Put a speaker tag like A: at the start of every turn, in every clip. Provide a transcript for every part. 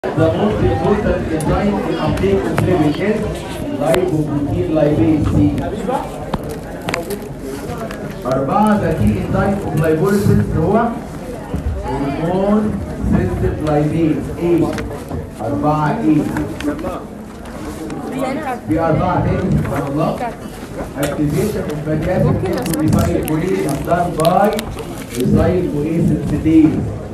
A: The most important enzyme in uptake of flavin is lipoprotein lipase C. أربعة the key enzyme of lipolysis هو hormone sensitive lipase A. أربعة A. في أربعة تاني سبحان الله. Activation of fatty acid into recycled protein is done by recycled protein synthase B.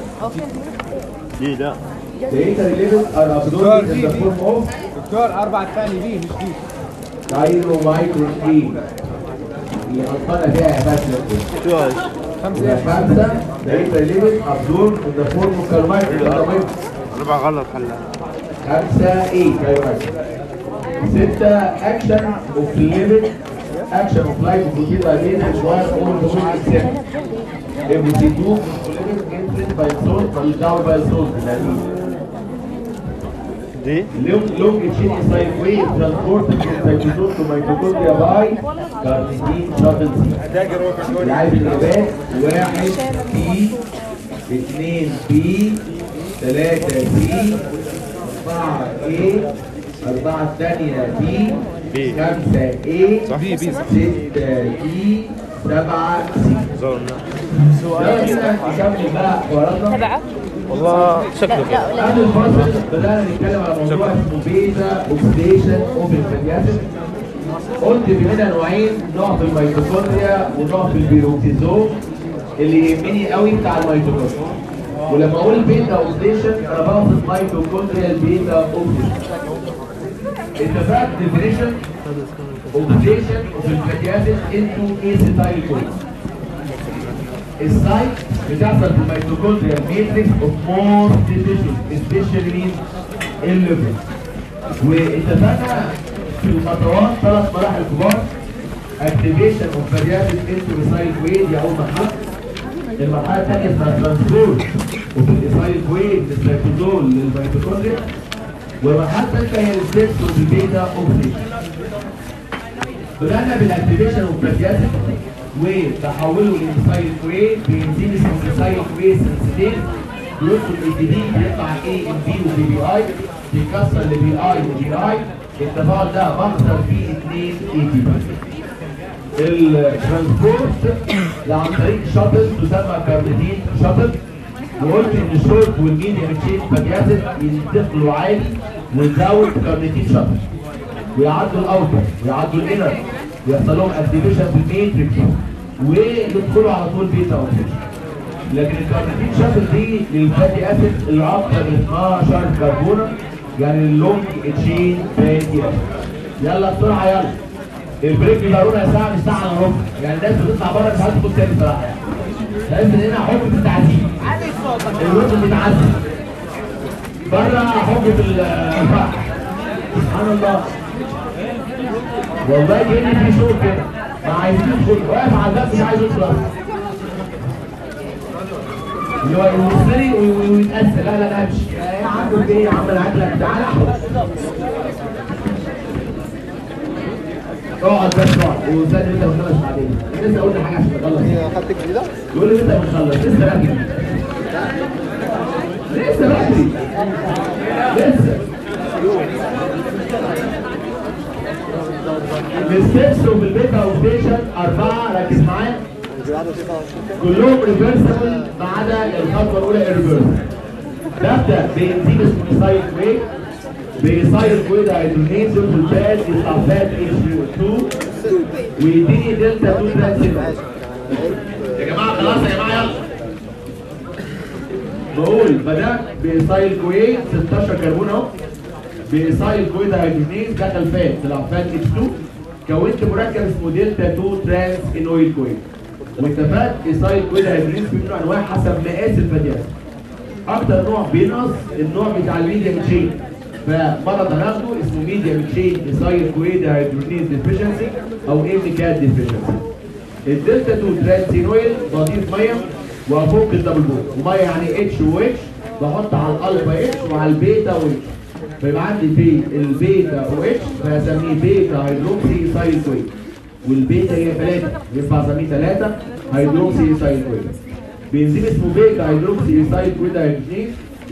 B: دي لا
A: The interlevels are absorbed in the form of
C: دكتور أربعة ثاني دي مش دي
A: thyromycroin. هي غلطانة فيها يا باشا.
B: شو هاي
A: يبقى خمسة the interlevels absorbed in the form of carmine.
B: ربع غلط حلا
A: خمسة ايه كايرومايكرو. ستة action of lipid action of lipoprotein lipase is one or the one except. MC2 lipid influenced by salt without by salt. يعني
B: دي
A: long long chain cyclase transported from cytosol to mitochondria by carnitine shuttle C. العيب الإجابات واحد بي اثنين بي ثلاثة بي أربعة ايه أربعة الثانية بي
B: بي.
A: خمسة ايه
B: صح. بي، بي، صح.
A: ستة بي سبعة سي
B: زورنا
A: يلا بينا نكمل بقى حواراتنا
D: تبعه
B: والله شكله كده
A: قبل الفاصل بدأنا نتكلم على موضوع اسمه بيتا اوكسيديشن اوف الفاتي قلت في منها نوعين نوع في الميتوكوندريا ونوع في البيروكسيزوم اللي يهمني قوي بتاع الميتوكوندريا ولما اقول بيتا اوكسيديشن انا بقصد ميتوكوندريا البيتا اوكسيديشن اتفقت ديفينيشن اوكسيديشن اوف الفاتي اسيد انتو ايسيتايل كوين السايت بتحصل في الميتوكوندريا ماتريكس اوف مور ديفيشن سبيشالي مين الليفر واتفقنا في الخطوات ثلاث مراحل كبار اكتيفيشن اوف فاريابل انتو ريسايل كويد دي اول مرحله المرحله الثانيه اسمها ترانسبورت اوف الريسايل كويد من السيتوزول للميتوكوندريا والمرحله الثالثه هي الستيبس اوف البيتا اوكسيديشن بدأنا بالاكتيفيشن اوف فاتي وتحوله لانسايل كوي بانزيم اسمه انسايل كوي سنسيتيف بيدخل اي دي بيطلع اي ام بي وبي بي اي بيكسر لبي اي وبي اي التفاعل ده بخسر فيه 2 اي دي الترانسبورت ده عن طريق شاتل تسمى كارنيتين شاتل وقلت ان الشورت والميديم تشين فاتي اسيد ينتقلوا عادي ويزود كارنيتين شاتل ويعدوا الاوتر ويعدوا الانر ويحصل لهم اكتيفيشن في الماتريكس ويدخلوا على طول بيتا اوكسيجن لكن الكارنيتين شاتل دي للفاتي اسيد اللي اكتر من 12 كربونه يعني اللونج تشين فاتي اسيد يلا بسرعه يلا البريك بيبقى ربع ساعه مش ساعه الا ربع يعني الناس بتطلع بره مش عايزه تاخد تاني صراحه يعني لازم هنا حكم التعذيب الوزن بيتعذب بره حكم الفرح سبحان الله والله كأن في صوت كده ما عايزين يدخل واقف على الباب مش عايز يدخل اصلا اللي هو يوصلي ويتأثر لا لا لا امشي يا عم ايه يا عم انا قاعد لك تعالى اقعد بس اقعد وزاد انت بتخلص بعدين لسه قلنا حاجه عشان تخلص
C: هي خدت جديدة؟
A: يقول لي انت بتخلص لسه بدري لسه بدري لسه الستبس وبالبيتا اوكسيشن اربعه ركز معايا كلهم ريفرسبل ما عدا الخطوه الاولى الريفرس نبدا بانزيم اسمه ريسايل كويك بريسايل كويك هيدروجين في الباد يطلع فات اتش 2 ويديني دلتا 2 ترانسيل يا جماعه خلاص يا جماعه يلا بقول بدات بريسايل كويك 16 كربون اهو بإيصال الكويد هيدروجين دخل فات طلع فات اتش 2 كونت مركب اسمه دلتا 2 ترانس انويل كويد واتفقت إيصال الكويد هيدروجين في منه انواع حسب مقاس الفاتي اسيد اكتر نوع بينقص النوع بتاع الميديم تشين فمرض هناخده اسمه ميديم تشين إيصال الكويد هيدروجين ديفيشنسي او ام كات ديفيشنسي الدلتا 2 ترانس انويل بضيف ميه وافك الدبل بوند وميه يعني اتش و اتش بحط على الالفا اتش وعلى البيتا و اتش فيبقى عندي في البيتا او اتش فهسميه بيتا هيدروكسي سايكويد والبيتا هي 3 ينفع اسميه 3 هيدروكسي سايكويد بنزيم اسمه بيتا هيدروكسي سايكويد هيدروجين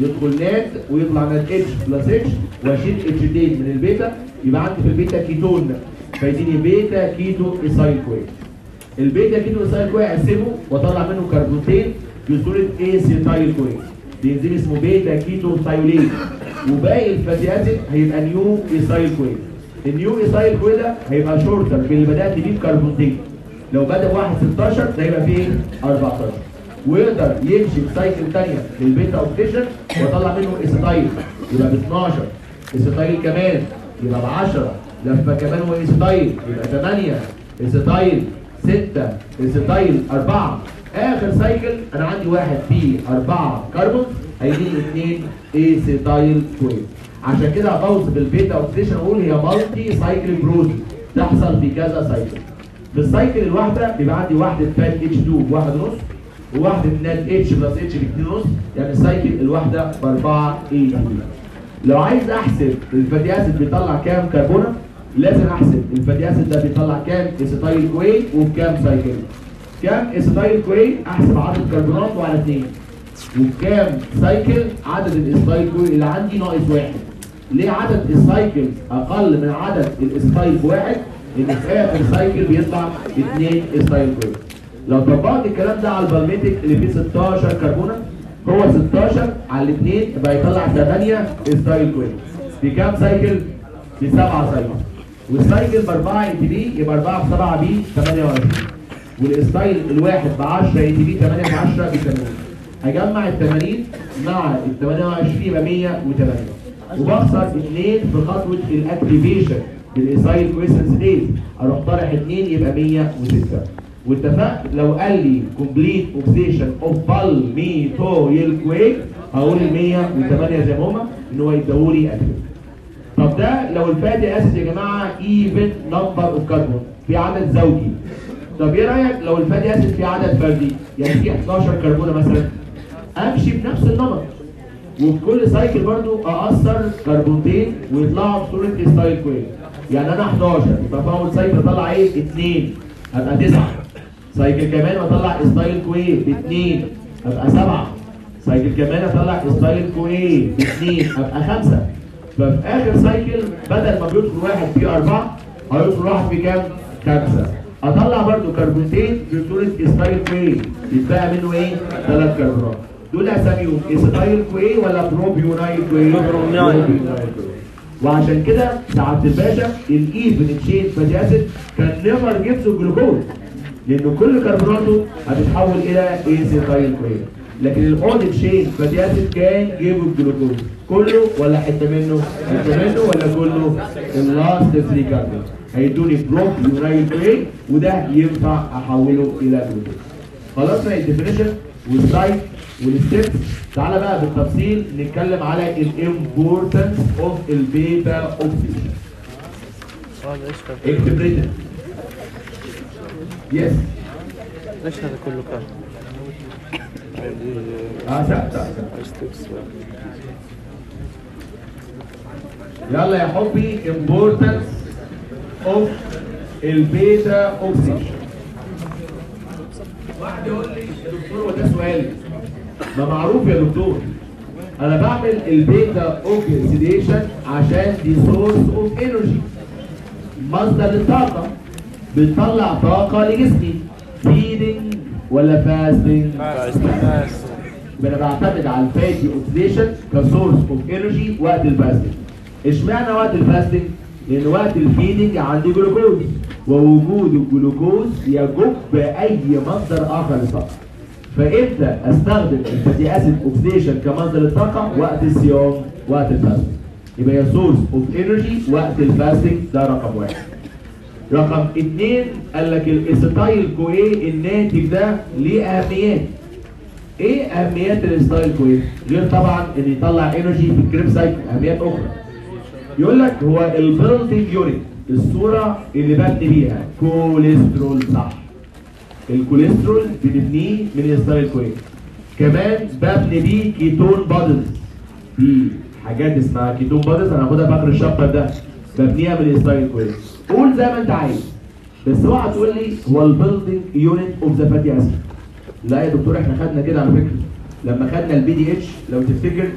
A: يدخل نات ويطلع نات اتش بلس اتش واشيل اتشتين من البيتا يبقى عندي في البيتا كيتون فيديني بيتا كيتو ايسايل كوي البيتا كيتو ايسايل كوي اقسمه واطلع منه كربونتين بصوره ايسيتايل كوي بينزيم اسمه بيتا كيتو ثايولين وباقي الفاتي اسيد هيبقى نيو ايسايل كوي النيو ايسايل كوي ده هيبقى شورتر من اللي بدات بيه بكربونتين لو بدا واحد 16 ده يبقى فيه 14 ويقدر يمشي بسايكل ثانيه للبيتا اوكسيشن واطلع منه اسيتايل يبقى ب 12 اسيتايل كمان يبقى ب 10 لفه كمان واسيتايل يبقى 8 اسيتايل 6 اسيتايل 4 اخر سايكل انا عندي واحد فيه 4 كربون هيديني 2 ايسيتايل كويس عشان كده بوصف البيتا اوكسيشن اقول هي مالتي سايكل بروسيس تحصل في كذا سايكل في السايكل الواحده بيبقى عندي واحده فات اتش 2 بواحد ونص وواحده نات اتش بلس اتش ب 2 ونص يعني السايكل الواحده ب 4 اي تي لو عايز احسب الفاتي اسيد بيطلع كام كربونه لازم احسب الفاتي اسيد ده بيطلع كام اسيتايل كوي وبكام سايكل كام اسيتايل كوي احسب عدد كربوناته على 2 وبكام سايكل عدد الاسيتايل كوي اللي عندي ناقص واحد ليه عدد السايكل اقل من عدد الاسيتايل واحد لان في اخر سايكل بيطلع 2 اسيتايل كوي لو طبقت الكلام ده على البالميتك اللي فيه 16 كربونه هو 16 على الاثنين يبقى يطلع 8 ستايل كويس بكام سايكل؟ بسبعه سايكل والسايكل ب 4 اي تي بي يبقى 4 في 7 بي 28 والستايل الواحد ب 10 اي تي بي 8 في 10 ب 80 هجمع ال 80 مع ال 28 يبقى 108 وبخسر 2 في خطوه الاكتيفيشن بالايسايل كويسنس اروح طارح 2 يبقى 106 واتفقت لو قال لي كومبليت اوكسيشن اوف بالميتويل كويك هقول ال 108 زي ما هما ان هو يديهولي اكتف طب ده لو الفاتي اسيد يا جماعه ايفن نمبر اوف كربون في عدد زوجي طب ايه رايك لو الفاتي اسيد في عدد فردي يعني في 11 كربونه مثلا امشي بنفس النمط وفي كل سايكل برضو اقصر كربونتين ويطلعوا بصوره ستايل كويك يعني انا 11 يبقى في اول سايكل اطلع ايه 2 هبقى 9 سايكل كمان اطلع ستايل كوي باثنين ابقى سبعه سايكل كمان اطلع ستايل كوي باثنين ابقى خمسه ففي اخر سايكل بدل ما بيدخل واحد فيه اربعه هيدخل واحد فيه كام؟ خمسه اطلع برضو كربونتين بصوره ستايل كوي يتبقى منه ايه؟ ثلاث كربونات دول اساميهم ستايل كوي ولا بروبيونايل كوي؟
B: بروبيونايل.
A: كوي وعشان كده سعاده الباشا الايفن تشين فاتي اسيد كان نيفر جيبس جلوكوز لان كل كربوناته هتتحول الى ايسيتايل كوين لكن الاود تشين فاتي اسيد كان جيبه الجلوكوز كله ولا حته منه حته منه ولا كله اللاست 3 كربون هيدوني بروك يونايل كوين وده ينفع احوله الى جلوكوز خلصنا الديفينيشن والسايت والستبس تعالى بقى بالتفصيل نتكلم على الامبورتنس اوف البيتا اوكسيشن
B: هذا ايش كان؟
A: اكتب ريتن يس
B: ليش هذا كله كان؟
A: اه سأل سأل سأل.
B: ستيبس
A: يلا يا حبي importance of البيتا اوكسيشن واحد يقول لي يا دكتور وده سؤالي ما معروف يا دكتور انا بعمل البيتا اوكسيديشن عشان دي سورس اوف انرجي مصدر للطاقه بتطلع طاقه لجسمي فيدنج ولا فاستنج يبقى انا بعتمد على الفاتي اوكسيديشن كسورس اوف انرجي وقت الفاستنج اشمعنى وقت الفاستنج لان وقت الفيدنج عندي جلوكوز ووجود الجلوكوز يجب باي مصدر اخر للطاقه فامتى استخدم الفاتي اسيد اوكسيديشن كمصدر للطاقه وقت الصيام وقت الفاستنج يبقى هي سورس اوف انرجي وقت الفاستنج ده رقم واحد رقم اثنين قال لك الاستايل كوي الناتج ده ليه اهميات ايه اهميات الستايل كويس غير طبعا ان يطلع انرجي في الكريب سايكل اهميات اخرى يقول لك هو البيلدنج يونت الصوره اللي ببني بيها كوليسترول صح الكوليسترول بنبنيه من الستايل كويس كمان ببني بيه كيتون بادز في حاجات اسمها كيتون بادز هناخدها في اخر الشابتر ده ببنيها من الستايل كويس قول زي ما انت عايز بس اوعى تقول لي هو البيلدنج يونت اوف ذا فاتي اسيد لا يا دكتور احنا خدنا كده على فكره لما خدنا البي دي اتش لو تفتكر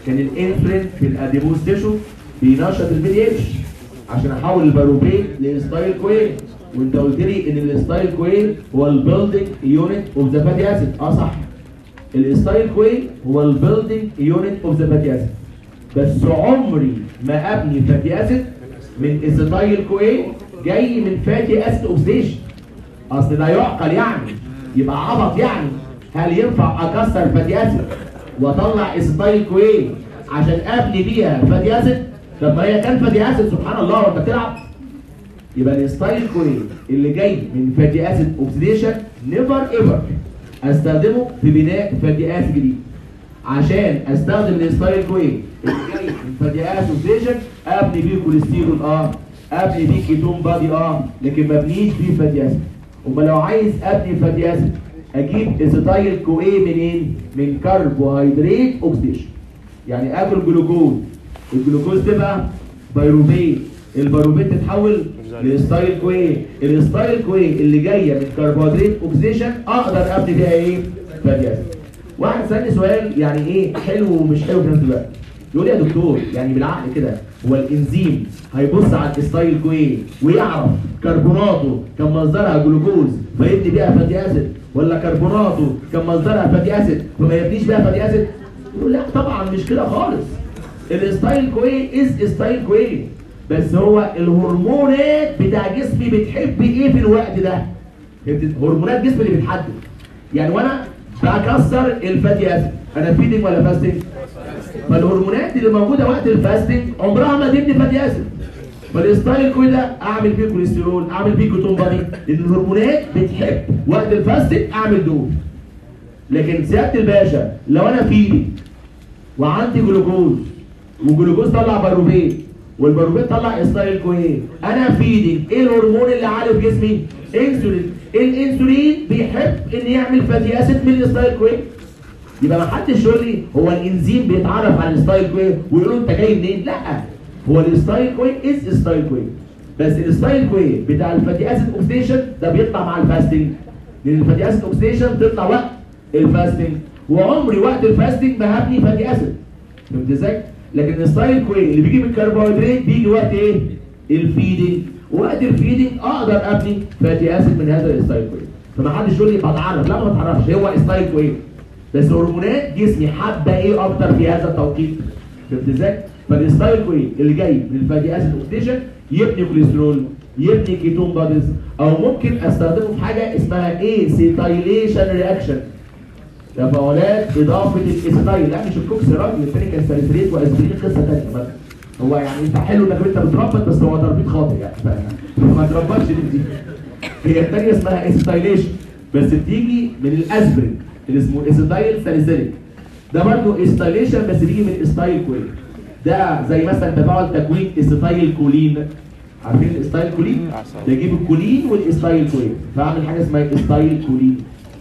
A: كان الانسولين في الاديبوز تيشو بينشط البي دي اتش عشان احول الباروبين لستايل كوين وانت قلت لي ان الستايل كوين هو البيلدنج يونت اوف ذا فاتي اسيد اه صح الستايل كوين هو البيلدنج يونت اوف ذا فاتي اسيد بس عمري ما ابني فاتي اسيد من اسيتايل كوين جاي من فاتي اسيد اوكسيديشن اصل لا يعقل يعني يبقى عبط يعني هل ينفع اكسر فاتي اسيد واطلع اسيتايل كوين عشان ابني بيها فاتي اسيد طب ما هي كان فاتي اسيد سبحان الله وانت بتلعب يبقى الستايل كوين اللي جاي من فاتي اسيد اوكسيديشن نيفر ايفر استخدمه في بناء فاتي اسيد جديد عشان استخدم الستايل كوين اللي جاي من فاتي اسيد اوكسيديشن ابني بيه كوليسترول اه ابني بيه كيتون بادي اه لكن ما ابنيش بيه فاتي اسيد امال لو عايز ابني فاتي اسيد اجيب اسيتايل كوي منين؟ من كربوهيدرات اوكسيديشن يعني اكل جلوكوز الجلوكوز تبقى بايروبيت البايروبيت تتحول لستايل كوي الستايل كوي اللي جايه من كربوهيدرات اوكسيديشن اقدر ابني بيها ايه؟ فاتي اسيد واحد سالني سؤال يعني ايه حلو ومش حلو في نفس الوقت يقول لي يا دكتور يعني بالعقل كده هو الانزيم هيبص على الستايل كوي ويعرف كربوناته كان مصدرها جلوكوز فيبني بيها فاتي اسيد ولا كربوناته كان مصدرها فاتي اسيد فما يبنيش بيها فاتي اسيد يقول لا طبعا مش كده خالص الستايل كوي از ستايل كوي بس هو الهرمونات بتاع جسمي بتحب ايه في الوقت ده هرمونات جسمي اللي بتحدد يعني وانا بكسر الفاتي اسيد انا فيدنج ولا فاستنج فالهرمونات اللي موجوده وقت الفاستنج عمرها ما تبني فاتي اسيد فالستايل كوي ده اعمل فيه كوليسترول اعمل فيه كيتون بادي لان الهرمونات بتحب وقت الفاستنج اعمل دول لكن سياده الباشا لو انا فيدنج وعندي جلوكوز والجلوكوز طلع باروبيت والباروبيت طلع ستايل كوي انا فيدنج ايه الهرمون اللي عالي في جسمي انسولين الانسولين بيحب ان يعمل فاتي اسيد من الستايل كوي يبقى ما حدش يقول لي هو الانزيم بيتعرف على الستايل كوي ويقول له انت جاي منين لا هو الستايل كوي از ستايل كوي بس الستايل كوي بتاع الفاتي اسيد اوكسيديشن ده بيطلع مع الفاستنج لان الفاتي اسيد اوكسيديشن بتطلع وقت الفاستنج وعمري وقت الفاستنج ما هبني فاتي اسيد فهمت ازاي؟ لكن الستايل كوي اللي بيجي من الكربوهيدرات بيجي وقت ايه؟ الفيدنج وقت الفيدنج اقدر ابني فاتي اسيد من هذا الستايل كوي فما حدش يقول لي بتعرف لا ما بتعرفش هو ستايل كوي بس هرمونات جسمي حابه ايه اكتر في هذا التوقيت فهمت ازاي؟ فالستايل كوي اللي جاي من الفاتي اسيد اوكسيديشن يبني كوليسترول يبني كيتون باديز او ممكن استخدمه في حاجه اسمها ايه سيتايليشن رياكشن تفاعلات اضافه الاسيتايل لا مش الكوكس راجل الثاني كان ساليسيليت واسبرين قصه ثانيه مثلا هو يعني انت حلو انك انت بتربط بس هو تربيط خاطئ يعني فما تربطش دي دي هي الثانيه اسمها اسيتايليشن بس بتيجي من الاسبرين اللي اسمه اسيتايل ساليسيليك ده برضه اسيتايليشن بس بيجي من استايل كوين ده زي مثلا تفاعل تكوين اسيتايل كولين عارفين الاستايل كولين؟ ده يجيب الكولين والاستايل كوين فاعمل حاجه اسمها استايل كولين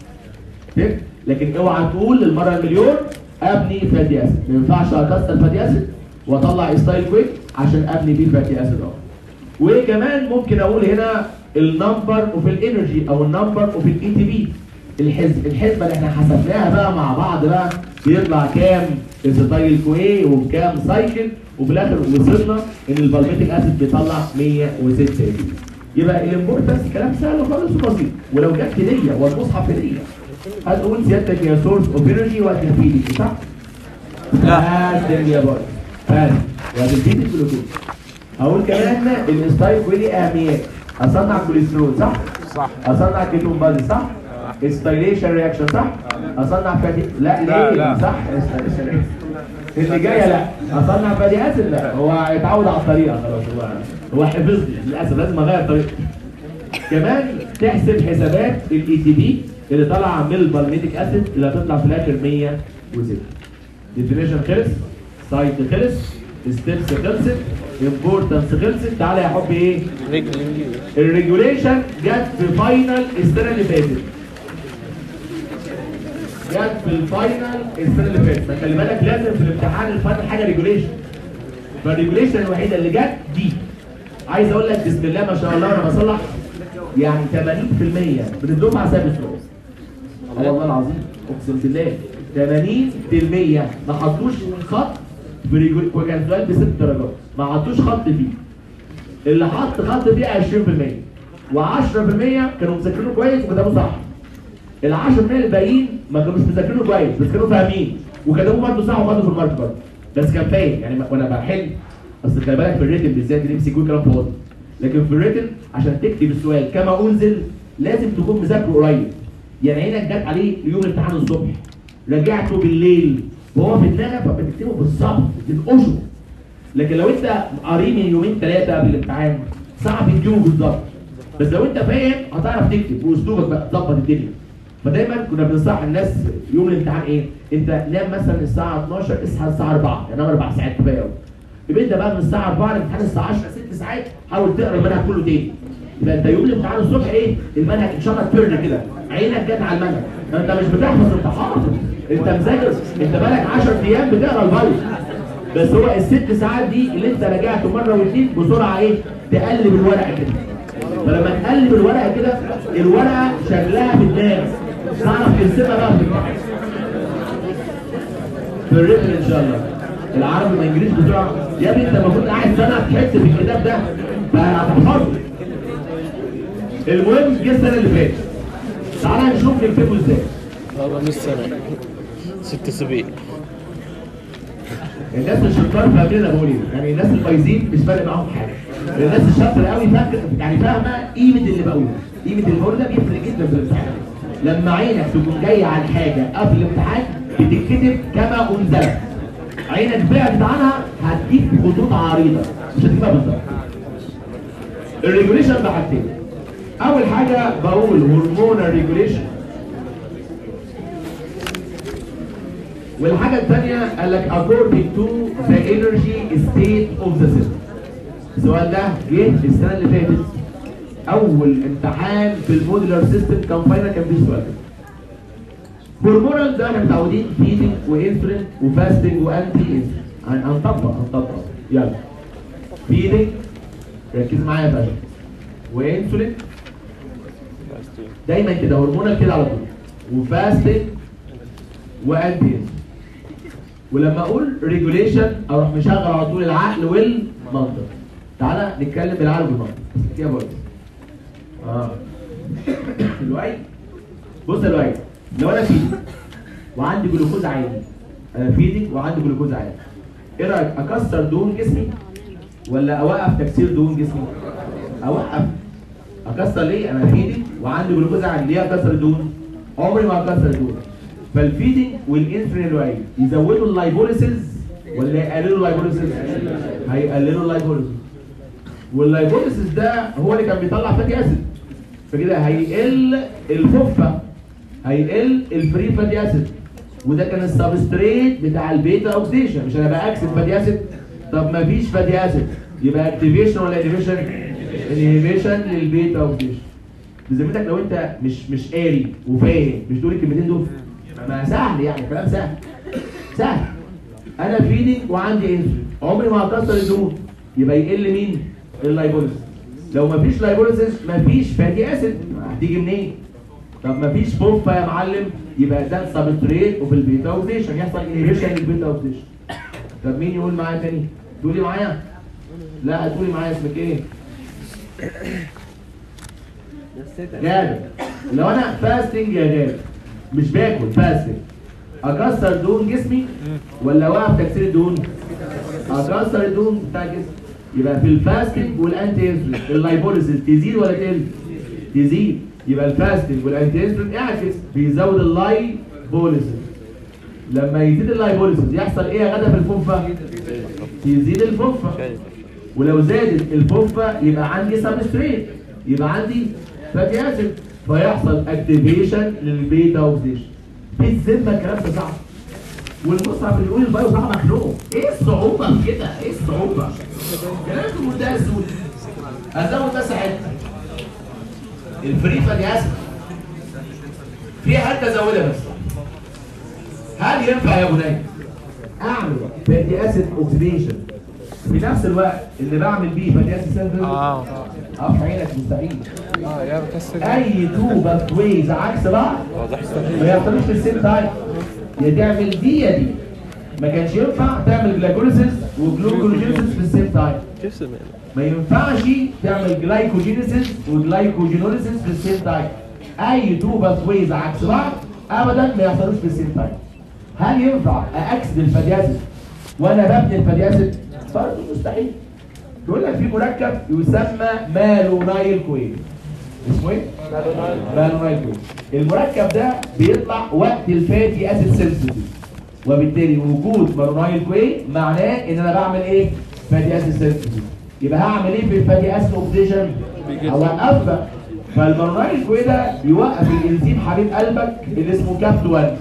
A: فهمت؟ لكن اوعى تقول للمره المليون ابني فاتي اسيد ما ينفعش اكسر فاتي اسيد واطلع ستايل كويك عشان ابني بيه فاتي اسيد اه وكمان ممكن اقول هنا النمبر اوف الانرجي او النمبر اوف الاي تي بي الحسب الحسبه اللي احنا حسبناها بقى مع بعض بقى بيطلع كام ستايل كوي وبكام سايكل وفي الاخر وصلنا ان البالميتيك اسيد بيطلع 106 اي بي يبقى الامبورتنس كلام سهل خالص وبسيط ولو جت هديه والمصحف هديه هتقول سيادتك يا سورس اوف انرجي وهتنفيدي صح؟
B: لا.
A: بس يا بوي بس وهتنفيدي الجلوكوز هقول كمان الستايل كويلي اهميات اصنع كوليسترول صح؟
C: صح
A: اصنع كيتون بادي صح؟ استايليشن رياكشن صح؟ اصنع فاتي لا
C: لا،
A: ليه؟
C: لا.
A: صح استايليشن رياكشن اللي جايه لا اصنع فاتي اسيد لا هو اتعود على الطريقه خلاص هو هو حفظني للاسف لازم اغير طريقتي كمان تحسب حسابات الاي تي بي اللي طالعه من البالميتيك اسيد اللي هتطلع في الاخر 106 ديفينيشن خلص سايت خلص ستيبس خلصت امبورتنس خلصت تعالى يا حبي ايه
B: رجل الانجليزي
A: الريجوليشن جت في فاينل السنه اللي فاتت جت في الفاينل السنه اللي فاتت فخلي بالك لازم في الامتحان الفاينل حاجه ريجوليشن فالريجوليشن الوحيده اللي جت دي عايز اقول لك بسم الله ما شاء الله انا بصلح يعني 80% من الدفعه سابت رؤوس اه والله العظيم اقسم بالله 80% ما حطوش خط في ريجول وكان سؤال بست درجات ما حطوش خط فيه اللي حط خط فيه 20% و10% كانوا مذاكرينه كويس وكتبوه صح ال 10% الباقيين ما كانوش مذاكرينه كويس بس كانوا فاهمين وكتبوه برضه صح وخدوا في المارك برضه بس كان فاهم يعني وانا بحل اصل خلي بالك في الريتن بالذات دي سي كيو كلام فاضي لكن في الريتن عشان تكتب السؤال كما انزل لازم تكون مذاكره قريب يعني عينك جت عليه يوم الامتحان الصبح رجعته بالليل وهو في دماغك فبتكتبه بالظبط بتنقشه لكن لو انت قاريه من يومين ثلاثه قبل الامتحان صعب تجيبه بالظبط بس لو انت فاهم هتعرف تكتب واسلوبك بقى تظبط الدنيا فدايما كنا بننصح الناس يوم الامتحان ايه؟ انت نام مثلا الساعه 12 اصحى الساعه 4 يعني نام اربع ساعات كفايه قوي يبقى انت بقى من الساعه 4 الامتحان الساعه 10 ست ساعات حاول تقرا المنهج كله تاني يبقى انت يوم الامتحان الصبح ايه؟ المنهج ان شاء الله تفر كده عينك جت على المنهج انت مش بتحفظ انت حافظ انت مذاكر انت بقالك 10 ايام بتقرا الفايل بس هو الست ساعات دي اللي انت راجعته مره واثنين بسرعه ايه؟ تقلب الورقه كده فلما تقلب الورقه كده الورقه شكلها في دماغك تعرف ترسمها بقى في الامتحان في الريتم ان شاء الله العربي ما انجليزي بسرعه يا ابني انت المفروض قاعد سنه تحس في الكتاب ده فهتحفظه المهم جه السنه اللي فاتت تعالى نشوف نكتبه ازاي
B: هذا نص سنة ست اسابيع
A: الناس الشطار فاهمين انا بقول ايه يعني الناس البايظين مش فارق معاهم حاجه الناس الشاطره قوي فاكر يعني فاهمه قيمه اللي بقوله قيمه اللي بقوله ده بيفرق جدا في الامتحان لما عينك تكون جايه على حاجه قبل الامتحان بتتكتب كما انزلت عينك بعدت عنها هتجيب خطوط عريضه مش هتجيبها بالظبط الريجوليشن بحاجتين اول حاجه بقول هرمونال ريجوليشن والحاجة الثانية قال لك according to the energy state of the system. السؤال ده جه السنة اللي فاتت أول امتحان في الموديلر سيستم كان فاينل كان فيه سؤال كده. هرمونال ده احنا متعودين فيدنج وانسولين وفاستنج وانتي انسولين هن- هنطبق هنطبق يلا فيدنج ركز معايا يا باشا وانسولين دايما كده هرمونال كده على طول وفاستنج وانتي انسولين ولما اقول ريجوليشن اروح مشغل على طول العقل والمنطق تعالى نتكلم بالعقل والمنطق بس كده بقول اه الوعي بص يا الوعي لو انا فيدي وعندي جلوكوز عالي انا فيدي وعندي جلوكوز عالي ايه رايك اكسر دهون جسمي ولا اوقف تكسير دهون جسمي اوقف اكسر ليه انا فيدي وعندي جلوكوز عالي ليه اكسر دهون عمري ما هكسر دهون فالفيدنج والانسولين الوعي يزودوا اللايبوليسيس ولا يقللوا اللايبوليسيس هيقللوا اللايبوليسيس واللايبوليسيس ده هو اللي كان بيطلع فاتي اسيد فكده هيقل الفوفا هيقل الفري فاتي اسيد وده كان السبستريت بتاع البيتا اوكسيشن مش انا باكسد فاتي اسيد طب ما فيش فاتي اسيد يبقى اكتيفيشن ولا انهبيشن انهبيشن للبيتا اوكسيشن بذمتك لو انت مش مش قاري وفاهم مش دول الكلمتين دول ما سهل يعني كلام سهل سهل انا فيدنج وعندي انسولين عمري ما هكسر الدهون يبقى يقل مين اللايبوليسيس لو ما فيش لايبوليسيس ما فيش فاتي اسيد هتيجي منين طب ما فيش فوفا يا معلم يبقى ده سبستريت وفي البيتا اوكسيشن يحصل انهبيشن للبيتا اوكسيشن طب مين يقول معايا تاني تقولي معايا لا هتقولي معايا اسمك ايه جابر لو انا فاستنج يا جابر مش باكل فاستنج اكسر دهون جسمي ولا اوقف تكسير الدهون اكسر الدهون بتاع جسمي يبقى في الفاستنج والانتي انسولين اللايبوليسيس تزيد ولا تقل تزيد يبقى الفاستنج والانتي انسولين اعكس بيزود اللايبوليسيس لما يزيد اللايبوليسيس يحصل ايه يا غدا في الفوفا يزيد الفوفا ولو زادت الفوفا يبقى عندي سبستريت يبقى عندي فاتي اسيد فيحصل اكتيفيشن للبيتا اوكسيشن في الذمه الكلام ده صعب والمصحف اللي يقول البايو صعب مخلوق ايه الصعوبه في كده ايه الصعوبه كلام في منتهى السهوله ازود بس حته الفري فاتي اسيد في حته ازودها بس هل ينفع يا بني اعمل فاتي اسيد اوكسيديشن في نفس الوقت اللي بعمل بيه فاتي اسيد سيلفر
C: اه
A: اقف عينك مستحيل
C: اه يا بكسر
A: اي تو باث ويز عكس بعض ما يعتبرش في السيم تايم يا تعمل دي يا دي ما كانش ينفع تعمل جلايكوليسيس وجلوكوجينيسيس في السيم تايم
B: كيف سمعنا؟
A: ما ينفعش تعمل جلايكوجينيسيس وجلايكوجينوليسيس في السيم تايم اي تو باثويز عكس بعض ابدا ما يحصلوش في السيم تايم هل ينفع اكسد الفاتي وانا ببني الفاتي برضه مستحيل يقول لك في مركب يسمى مالونايل كوين اسمه ايه؟ مالونايل كوين المركب ده بيطلع وقت الفاتي اسيد سينثيسيس وبالتالي وجود مالونايل كوين معناه ان انا بعمل ايه؟ فاتي اسيد سينثيسيس يبقى هعمل ايه في الفاتي اسيد اوكسيديشن؟ اوقفها فالمالونايل كوين ده يوقف الانزيم حبيب قلبك اللي اسمه كابت 1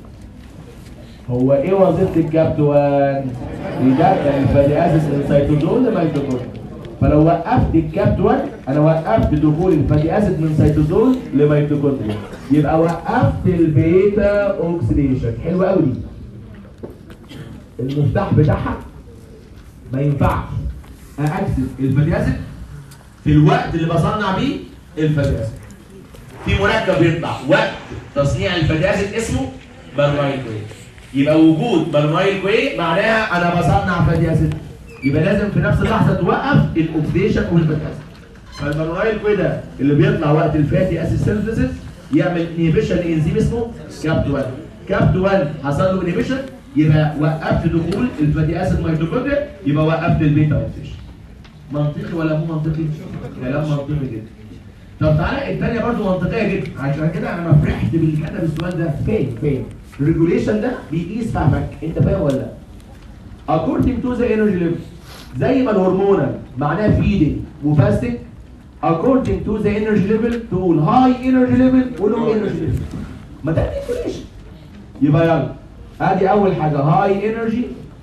A: هو ايه وظيفه الكابت 1 يدخل الفاتي اسيد السيتوزول لميتوكوندريا فلو وقفت الكابت 1 انا وقفت دخول الفاتي اسيد من سيتوزول لميتوكوندريا يبقى وقفت البيتا اوكسيديشن حلو قوي دي المفتاح بتاعها ما ينفعش اكسد الفاتي اسيد في الوقت اللي بصنع بيه الفاتي اسيد في مركب بيطلع وقت تصنيع الفاتي اسيد اسمه برمايل كوي يبقى وجود برمايل كوي معناها انا بصنع فاتي اسيد يبقى لازم في نفس اللحظه توقف الاوكسيديشن والفاتي اسيد فالبرمايل كوي ده اللي بيطلع وقت الفاتي اسيد سينثيسيس يعمل انهبيشن لانزيم اسمه كابت 1 كابت 1 حصل له انهبيشن يبقى وقفت دخول الفاتي اسيد ميتوكوندريا يبقى وقفت البيتا اوكسيديشن منطقي ولا مو منطقي؟ كلام منطقي جدا طب تعالى الثانيه برضو منطقيه جدا عشان كده انا ما فرحت باللي كتب السؤال ده فين فين الريجوليشن ده بيقيس فهمك انت فاهم ولا لا according to the energy level زي ما الهرمونال معناه feeding وفاستنج according to the energy level تقول high energy level ولو energy level ما ده ريجوليشن يبقى يلا ادي اول حاجه high energy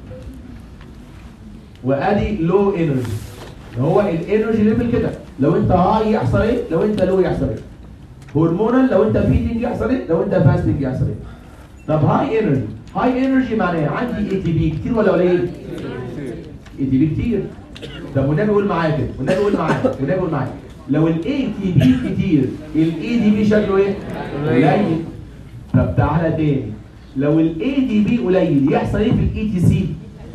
A: وادي لو انرجي هو الانرجي ليفل كده لو انت هاي يحصل ايه لو انت لو يحصل ايه هرمونال لو انت فيدنج يحصل ايه لو انت فاستنج يحصل ايه طب هاي انرجي هاي انرجي معناه عندي اي تي بي كتير ولا قليل اي تي بي كتير طب والنبي قول معايا كده والنبي قول معايا والنبي قول معايا لو الاي تي بي كتير الاي دي بي شكله ايه قليل طب تعالى تاني لو الاي دي بي قليل يحصل ايه في الاي تي سي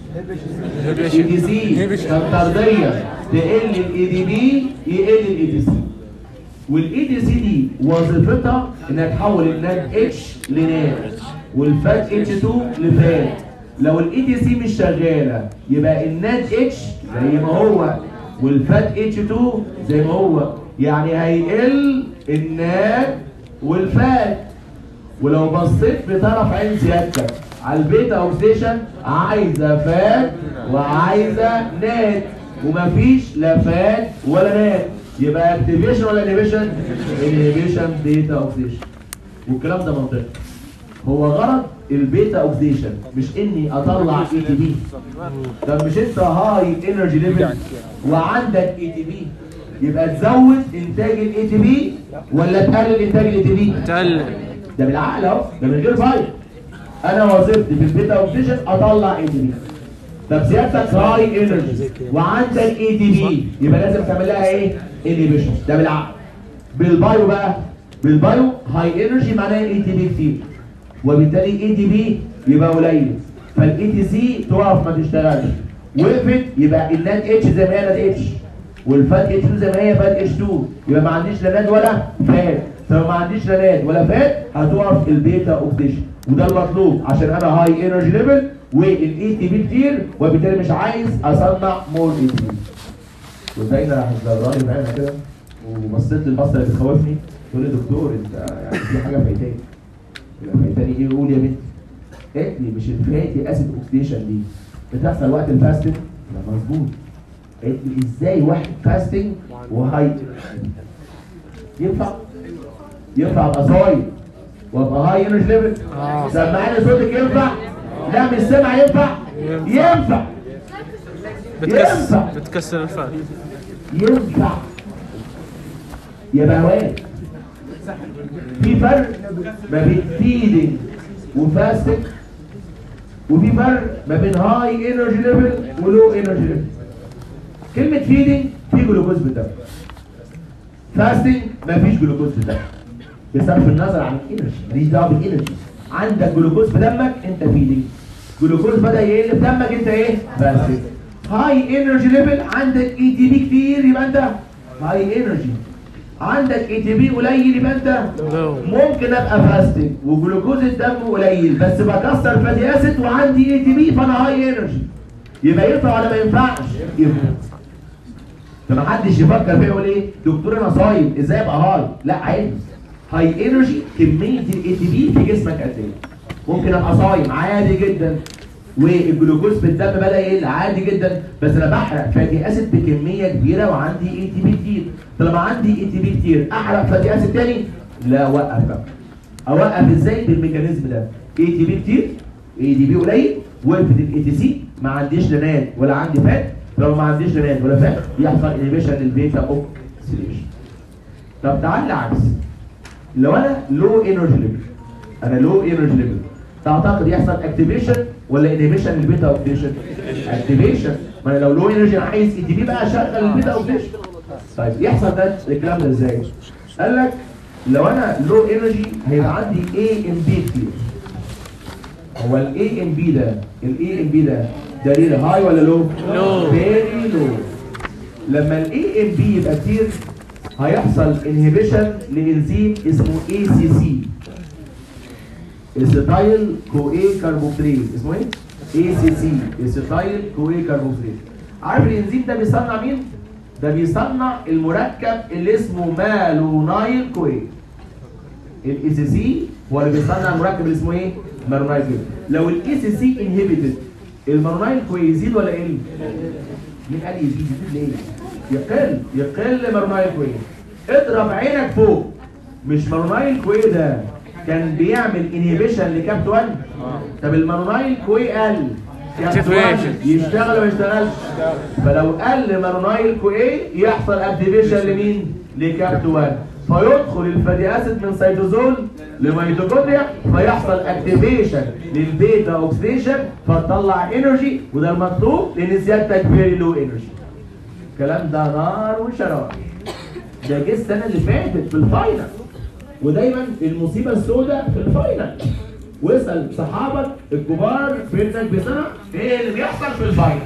A: اي دي سي الطرديه تقل الاي دي بي يقل الاي دي سي والاي دي سي دي وظيفتها انها تحول الناد اتش لناد والفات اتش 2 لفات لو الاي دي سي مش شغاله يبقى الناد اتش زي ما هو والفات اتش 2 زي ما هو يعني هيقل الناد والفات ولو بصيت بطرف عين سيادتك على البيتا اوكسيشن عايزه فات وعايزه نات ومفيش لا فات ولا نات يبقى اكتيفيشن ولا انهبيشن؟ انهبيشن بيتا اوكسيشن والكلام ده منطقي هو غرض البيتا اوكسيشن مش اني اطلع اي تي بي طب مش انت هاي انرجي ليفل وعندك اي تي بي يبقى تزود انتاج الاي تي بي ولا تقلل انتاج الاي تي بي؟
B: تقلل
A: ده بالعقل اهو ده من غير فايل انا وظيفتي في البيتا اوكسيشن اطلع اي تي بي طب سيادتك هاي انرجي وعندك اي تي بي يبقى لازم تعمل لها ايه؟ انهبيشن ده بالعقل بالبايو بقى بالبايو هاي انرجي معناها اي تي بي كتير وبالتالي اي تي بي يبقى قليل فالاي تي سي تقف ما تشتغلش وقفت يبقى النات اتش زي ما هي نات اتش والفات اتش 2 زي ما هي فات اتش 2 يبقى ما عنديش لا ناد ولا فات فلو ما عنديش لا ناد ولا فات هتقف البيتا اوكسيشن وده المطلوب عشان انا هاي انرجي ليفل والاي تي بي كتير وبالتالي مش عايز اصنع مور اي تي بي وزينا راح الزراني معانا كده وبصيت للبصه اللي بتخوفني تقول لي دكتور انت يعني في حاجه فايتاني يبقى فايتاني ايه قول يا بنتي قالت لي مش الفاتي اسيد اوكسيديشن دي بتحصل وقت الفاستنج لا مظبوط قالت لي ازاي واحد فاستنج وهاي ينفع ينفع ابقى صايم وابقى هاي انرجي ليفل سمعني صوتك ينفع لا مش سامع ينفع ينفع
B: بتكسر
A: ينفع.
B: بتكسر الفات
A: ينفع يا بهوان في فرق ما بين فيدنج وفاستنج وفي فرق ما بين هاي انرجي ليفل ولو انرجي ليفل كلمة فيدنج في جلوكوز في الدم فاستنج مفيش جلوكوز في الدم بصرف النظر عن الانرجي ماليش دعوه بالانرجي عندك جلوكوز في دمك انت فيدنج جلوكوز بدا يقل في دمك انت ايه بس هاي انرجي ليفل عندك اي تي بي كتير يبقى انت هاي انرجي عندك اي تي بي قليل يبقى انت
B: لو
A: ممكن ابقى فاستنج وجلوكوز الدم قليل بس بكسر فاتي اسيد وعندي اي تي بي فانا هاي انرجي يبقى ينفع ولا ما ينفعش؟ ينفع فمحدش يفكر فيا يقول ايه دكتور انا صايم ازاي ابقى هاي؟ لا عادي هاي انرجي كميه الاي تي بي في جسمك قد ايه؟ ممكن ابقى صايم عادي جدا والجلوكوز في الدم بدا يقل عادي جدا بس انا بحرق فاتي اسيد بكميه كبيره وعندي اي تي بي كتير طالما عندي اي تي بي كتير احرق فاتي اسيد تاني لا اوقف بقى اوقف ازاي بالميكانيزم ده اي تي بي كتير اي تي بي قليل وقفت الاي تي سي ما عنديش لنان ولا عندي فات لو ما عنديش لنان ولا فات يحصل انيبيشن للبيتا اوكسيديشن طب تعال العكس لو انا لو انرجي ليفل انا لو انرجي ليفل تعتقد يحصل اكتيفيشن ولا انيبيشن للبيتا اوكسيديشن اكتيفيشن ما انا لو لو انرجي انا عايز اي تي بي بقى اشغل البيتا اوكسيديشن طيب يحصل ده الكلام ده ازاي قال لك لو انا لو انرجي هيبقى عندي اي ام بي كتير هو الاي ام بي ده الاي ام بي ده ده ريل هاي ولا لو
B: Low.
A: فيري لو لما الاي ام بي يبقى كتير هيحصل انهبيشن لانزيم اسمه اي سي سي اسيتايل كو اي كاربوكسيليز اسمه ايه اي سي سي اسيتايل كو اي كاربوكسيليز عارف الانزيم ده بيصنع مين ده بيصنع المركب اللي اسمه مالونايل كو اي الاي سي سي هو اللي بيصنع المركب اللي اسمه ايه مالونايل كو لو الاي سي سي انهبيتد المالونايل كو يزيد ولا يقل مين قال يزيد يزيد ليه يقل يقل مالونايل كو اضرب عينك فوق مش مالونايل كوي ده كان بيعمل انهبيشن لكابت 1 طب المالونايل كوي قل كابت 1 يشتغل ولا ما يشتغلش فلو قل مالونايل كوي يحصل اكتيفيشن لمين لكابت 1 فيدخل الفاتي اسيد من سيتوزول لميتوكوندريا فيحصل اكتيفيشن للبيتا اوكسيديشن فتطلع انرجي وده المطلوب لان سيادتك فيري لو انرجي الكلام ده نار وشرار ده جه السنه اللي فاتت في الفاينل ودايما المصيبه السوداء في الفاينل واسال صحابك الكبار بينك بسنه ايه اللي بيحصل في الفاينل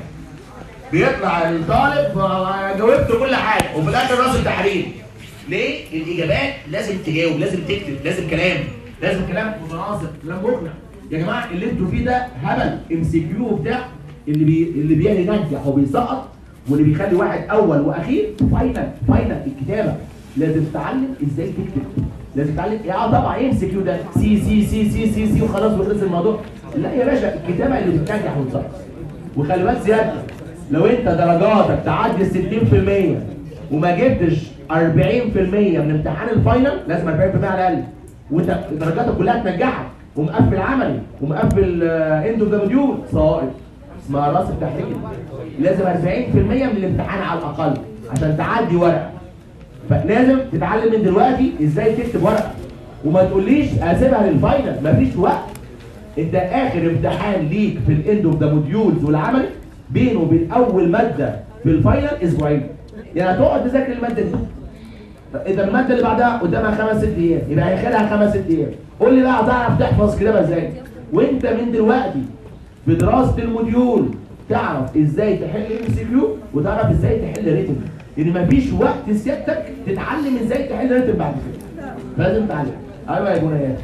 A: بيطلع الطالب آه، جاوبت كل حاجه وفي الاخر راس التحرير ليه الاجابات لازم تجاوب لازم تكتب لازم كلام لازم كلام متناسق كلام مقنع يا جماعه اللي انتوا فيه ده هبل ام سي كيو بتاع اللي بي اللي بينجح وبيسقط واللي بيخلي واحد اول واخير فاينل فاينل الكتابه لازم تتعلم ازاي تكتب لازم تتعلم اه طبعا ايه ام سي كيو ده سي سي سي سي سي سي وخلاص وخلص الموضوع لا يا باشا الكتابه اللي بتنجح وتسقط وخلي بالك زياده لو انت درجاتك تعدي ال 60% وما جبتش 40% من امتحان الفاينل لازم 40% على الاقل وانت درجاتك كلها تنجحك ومقفل عملي ومقفل اندو ذا موديول سائط اسمها راس التحرير لازم 40% من الامتحان على الاقل عشان تعدي ورقه فلازم تتعلم من دلوقتي ازاي تكتب ورقه وما تقوليش اسيبها للفاينل مفيش وقت انت اخر امتحان ليك في الاند اوف ذا موديولز والعملي بينه وبين اول ماده في الفاينل اسبوعين يعني هتقعد تذاكر الماده دي طب اذا الماده اللي بعدها قدامها خمس ست ايام يبقى هياخدها خمس ست ايام قول لي بقى هتعرف تحفظ كتابه ازاي وانت من دلوقتي في دراسه الموديول تعرف ازاي تحل ام سي كيو وتعرف ازاي تحل ريتم لان مفيش وقت سيادتك تتعلم ازاي تحل ريتم بعد كده لازم تتعلم ايوه يا جنيات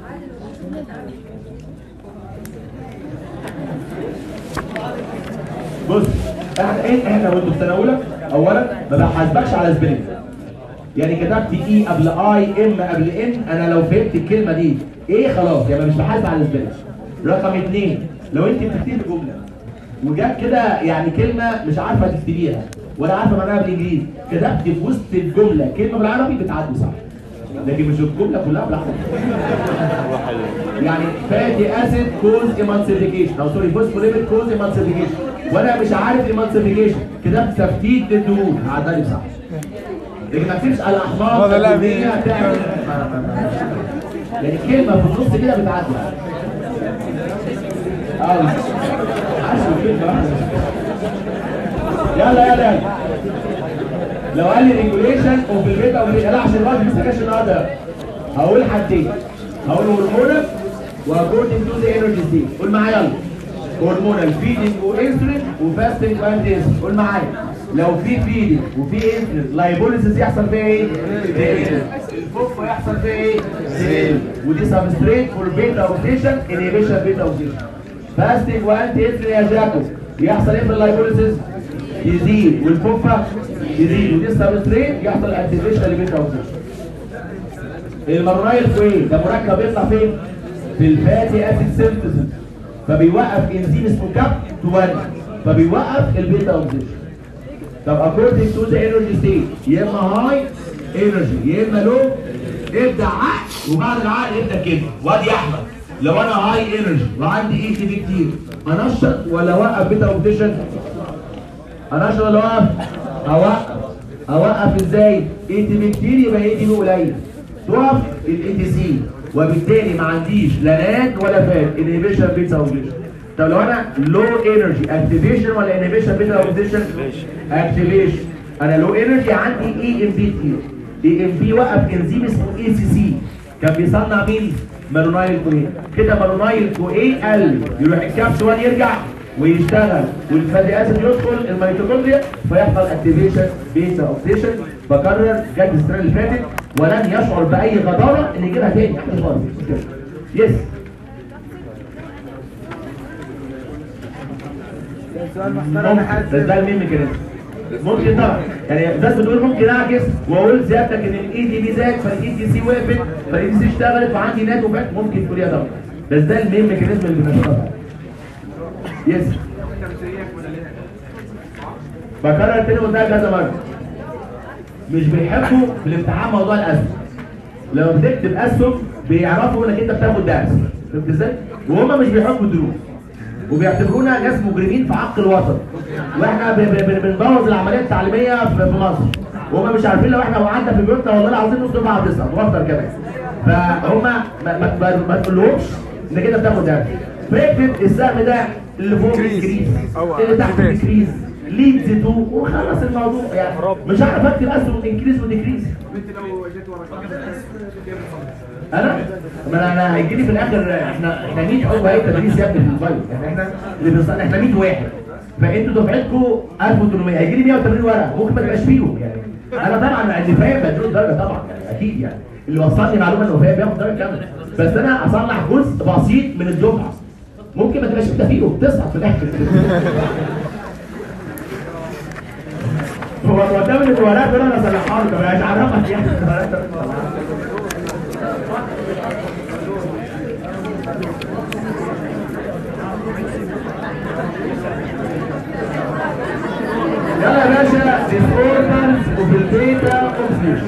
A: بص احنا ايه احنا وانتوا في سنه اولى اولا ما بحاسبكش على سبيلنج يعني كتبت اي قبل اي ام قبل ان انا لو فهمت الكلمه دي ايه خلاص يبقى مش بحاسب على سبيلنج رقم اثنين لو انت بتكتبي جمله وجات كده يعني كلمه مش عارفه تكتبيها ولا عارفه معناها بالانجليزي كتبت في وسط الجمله كلمه بالعربي بتعدي صح لكن مش الجمله كلها بالعربي يعني فاتي اسيد كوز ايمانسيفيكيشن او سوري فوسفوليبيد كوز ايمانسيفيكيشن وانا مش عارف ايمانسيفيكيشن كتبت تفتيت للدهون عدالي صح لكن ما تكتبش الاحماق
C: هذا لا
A: الدهنية
C: بي-
A: تعمل يعني كلمه في النص كده بتعدي اه عشان كلمه واحدة. يلا يلا يلا لو قال لي ريجوليشن اوف البيتا او لا عشان الوقت ما سكاش النهارده هقول حاجتين هقول هرمونك واكوردنج تو ذا انرجي ستيت قول معايا يلا هرمونال فيدنج وانسولين وفاستنج وانتيز قول معايا لو في فيدنج وفي انسولين لايبوليسيس يحصل فيها ايه؟ الفوف يحصل فيها ايه؟ سيل ودي سبستريت فور بيتا اوكسيشن انيبيشن بيتا اوكسيشن فاستنج وانتي انسولين يا جاكو يحصل ايه في اللايبوليسيس؟ يزيد والفوفا يزيد ودي سبستريت يحصل اكتيفيشن لبيتا اوكسيشن المرونايل كوين ده مركب بيطلع فين؟ في الفاتي اسيد سينثيسيس فبيوقف انزيم اسمه كاب 1 فبيوقف البيتا اوكسيشن طب according to the energy state يا اما هاي انرجي يا اما لو ابدا عقل وبعد العقل ابدا كده وادي يا احمد لو انا هاي انرجي وعندي اي تي في كتير انشط ولا اوقف بيتا اوكسيشن انشط ولا اوقف اوقف اوقف ازاي اي تي في كتير يبقى اي تي في قليل توقف الاي تي سي وبالتالي ما عنديش لا ناد ولا فات انهبيشن بيتا اوكسيشن طب لو انا لو انرجي اكتيفيشن ولا انهبيشن بيتا اوكسيشن اكتيفيشن انا لو انرجي عندي اي ام بي كتير اي ام بي وقف انزيم اسمه اي سي سي كان بيصنع مين مارونايل كوين كده مارونايل كوين قل يروح الكابس 1 يرجع ويشتغل والفاتي اسيد يدخل الميتوكوندريا فيحصل اكتيفيشن بيتا اوكسيشن بكرر جت السنه اللي فاتت ولن يشعر باي غضاضه ان يجيبها تاني احنا خالص يس
C: سؤال محترم انا
A: بس
C: حاسس
A: ده المين ميكانيزم ممكن طبعا يعني بس بتقول ممكن اعكس واقول سيادتك ان الاي دي بي زاد فالاي دي سي وقفت فالاي دي سي اشتغلت فعندي نات وفات ممكن تقول يا طبعا بس ده المين ميكانيزم اللي بنشتغل يس بكرر تاني قلتها كذا مره مش بيحبوا في الامتحان موضوع الاسهم لما بتكتب اسهم بيعرفوا انك انت بتاخد درس فهمت ازاي؟ وهم مش بيحبوا الدروس وبيعتبرونا ناس مجرمين في حق الوطن واحنا ب- ب- ب- بنبوظ العمليه التعليميه في في مصر وهم مش عارفين لو احنا وقعدنا في بيوتنا والله العظيم نص بعض تسعه واكتر كمان فهم ما, ما, ما, ما تقولهمش انك انت بتاخد درس فاكتب السهم ده اللي فوق الكريز اللي تحت الكريز ليدز تو وخلص الموضوع يعني مش هعرف اكتب اسهم انكريز وديكريز انا ما انا انا هيجي لي في الاخر احنا احنا 100 عضو هيئه تدريس يا ابني في الفايل يعني احنا اللي بنص- احنا 100 واحد فانتوا دفعتكم 1800 هيجي لي 180 ورقه ممكن ما تبقاش فيهم يعني انا طبعا اللي فاهم بديله درجه طبعا يعني اكيد يعني اللي وصلني معلومه انه فاهم بياخد درجه كامله بس انا اصلح جزء بسيط من الدفعه ممكن ما تبقاش انت فيهم تسقط في الاخر هو قدام اللي وراه دول انا اصلحها له طب مش عرفك يعني يلا يا باشا ديسوردرز وفي البيتا اوبسيشن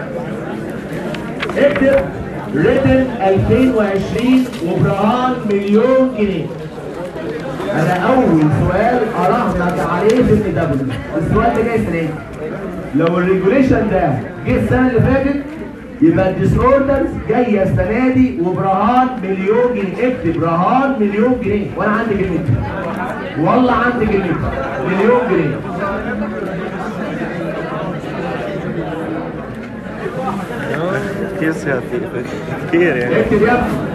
A: اكتب ريتن 2020 وبرهان مليون جنيه انا اول سؤال اراهنك عليه في الدبليو السؤال اللي جاي السنه دي لو الريجوليشن ده جه السنه اللي فاتت يبقى الديسوردرز جايه السنه دي وبرهان مليون جنيه اكتب رهان مليون جنيه وانا عندي كلمتي والله عندي كلمتي مليون جنيه
D: كتير سياسي كتير يعني
A: اكتب يا ابني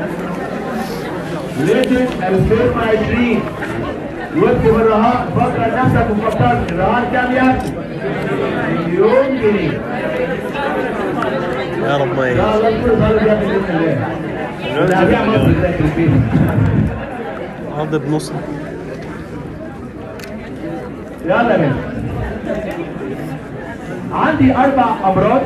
A: ليتن 2020 واكتب الرهان فكر نفسك وفكرت الرهان كام يا ابني؟ مليون جنيه
D: يا رب ما
A: لا
D: يجي
A: الله يكون ظالم يا ابني باذن الله انا هبيع مصر داخل البيت
D: هذا بنص
A: يلا يا باشا عندي اربع امراض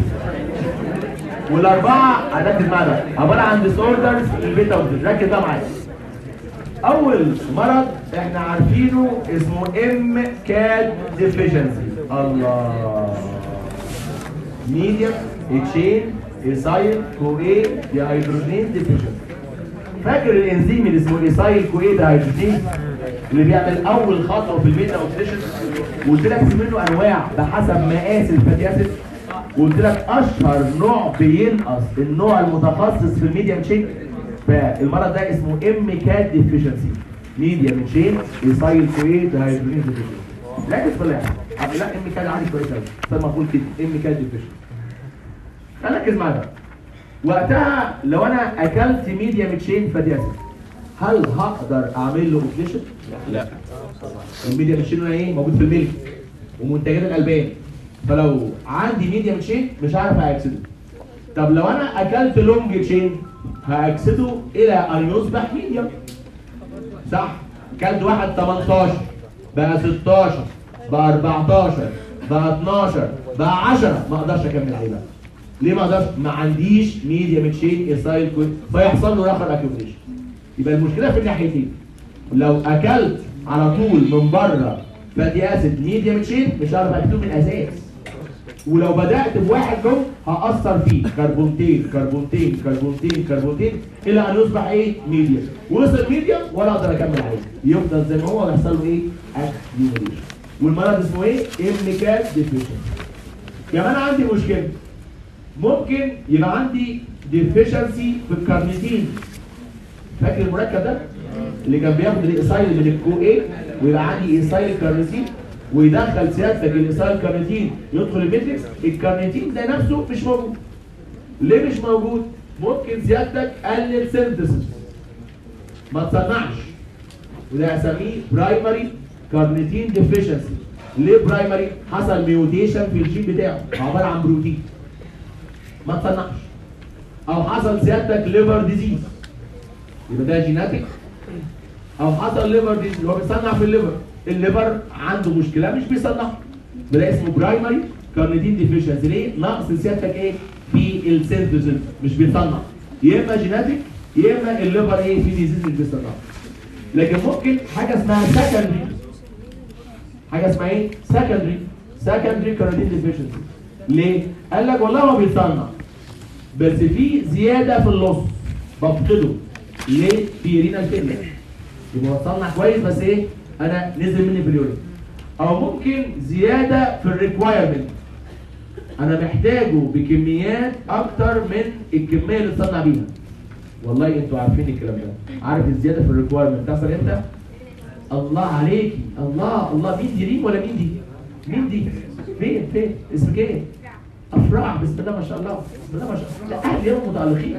A: والاربعه هركز معايا بقى عباره عن ديس اوردرز البيتا اوكسيد ركز بقى معايا اول مرض احنا عارفينه اسمه ام كاد ديفيشنسي الله ميديم اتشين ايسايل كوي ديهيدروجين ديفيشنسي فاكر الانزيم اللي اسمه ايسايل كوي ديهيدروجين اللي بيعمل اول خطوه في البيتا اوكسيديشن وقلت لك في منه انواع بحسب مقاس الفاتي اسيد وقلت لك اشهر نوع بينقص النوع المتخصص في الميديم تشين فالمرض ده اسمه ام كات ديفيشنسي ميديم تشين ايسايل كوي ديهيدروجين ديفيشنسي ركز في اللعبه أه، لا ام كات عادي كويس قوي طب ما اقول كده ام كات ديفيشنسي ركز معايا بقى. وقتها لو انا اكلت ميديم تشين فاتي اسيد هل هقدر اعمل له اوكسيشن؟ لا الميديا تشين هنا ايه موجود في الميلك ومنتجات الالبان فلو عندي ميديا تشين مش عارف اكسده طب لو انا اكلت لونج تشين هاكسده الى ان يصبح ميديا صح كلت واحد 18 بقى 16 بقى 14 بقى 12 بقى 10 ما اقدرش اكمل عليه بقى ليه ما اقدرش ما عنديش ميديا تشين ايسايل كويس فيحصل له رخر اكيوميشن يبقى المشكله في الناحيتين لو اكلت على طول من بره فاتي اسيد ميديا تشين مش هعرف اكتب من الاساس ولو بدات بواحد جوه هاثر فيه كربونتين كربونتين كربونتين كربونتين الى ان يصبح ايه ميديا وصل ميديا ولا اقدر اكمل عليه يفضل زي ما هو ويحصل له ايه اكيوميشن والمرض اسمه ايه امنيكال ديفيشن كمان عندي مشكله ممكن يبقى عندي ديفيشنسي في الكارنيتين فاكر المركب ده اللي كان بياخد الايسايل من الكو ايه ويبقى عندي ايسايل كارنيتين ويدخل سيادتك الايسايل كارنيتين يدخل الماتريكس الكارنيتين ده نفسه مش موجود ليه مش موجود ممكن سيادتك قلل سينثيسيس ما تصنعش وده هسميه برايمري كارنيتين ديفيشنسي ليه برايمري حصل ميوتيشن في الجين بتاعه عباره عن بروتين ما تصنعش او حصل سيادتك ليفر ديزيز يبقى ده جيناتيك او حصل ليفر ديزيز اللي هو بيصنع في الليفر الليفر عنده مشكله مش بيصنع ده اسمه برايمري كارنيتين ديفيشنسي ليه نقص سيادتك ايه في السينثيسيس مش بيصنع يا اما جيناتيك يا اما الليفر ايه في ديزيز مش بيصنع لكن ممكن حاجه اسمها سكندري حاجه اسمها ايه سكندري سكندري كارنيتين ديفيشنسي ليه قال لك والله هو بيصنع بس في زياده في اللص بفقده ليه في رينال فيلر يبقى هو صنع كويس بس ايه انا نزل مني في اليورين او ممكن زياده في الريكوايرمنت انا محتاجه بكميات اكتر من الكميه اللي اتصنع بيها والله انتوا عارفين الكلام ده عارف الزياده في الريكوايرمنت بتحصل امتى الله عليكي الله الله مين دي ريم ولا مين دي مين دي فين فين اسمك ايه افراح بسم الله ما شاء الله بسم الله ما شاء الله لا اهل يوم متالقين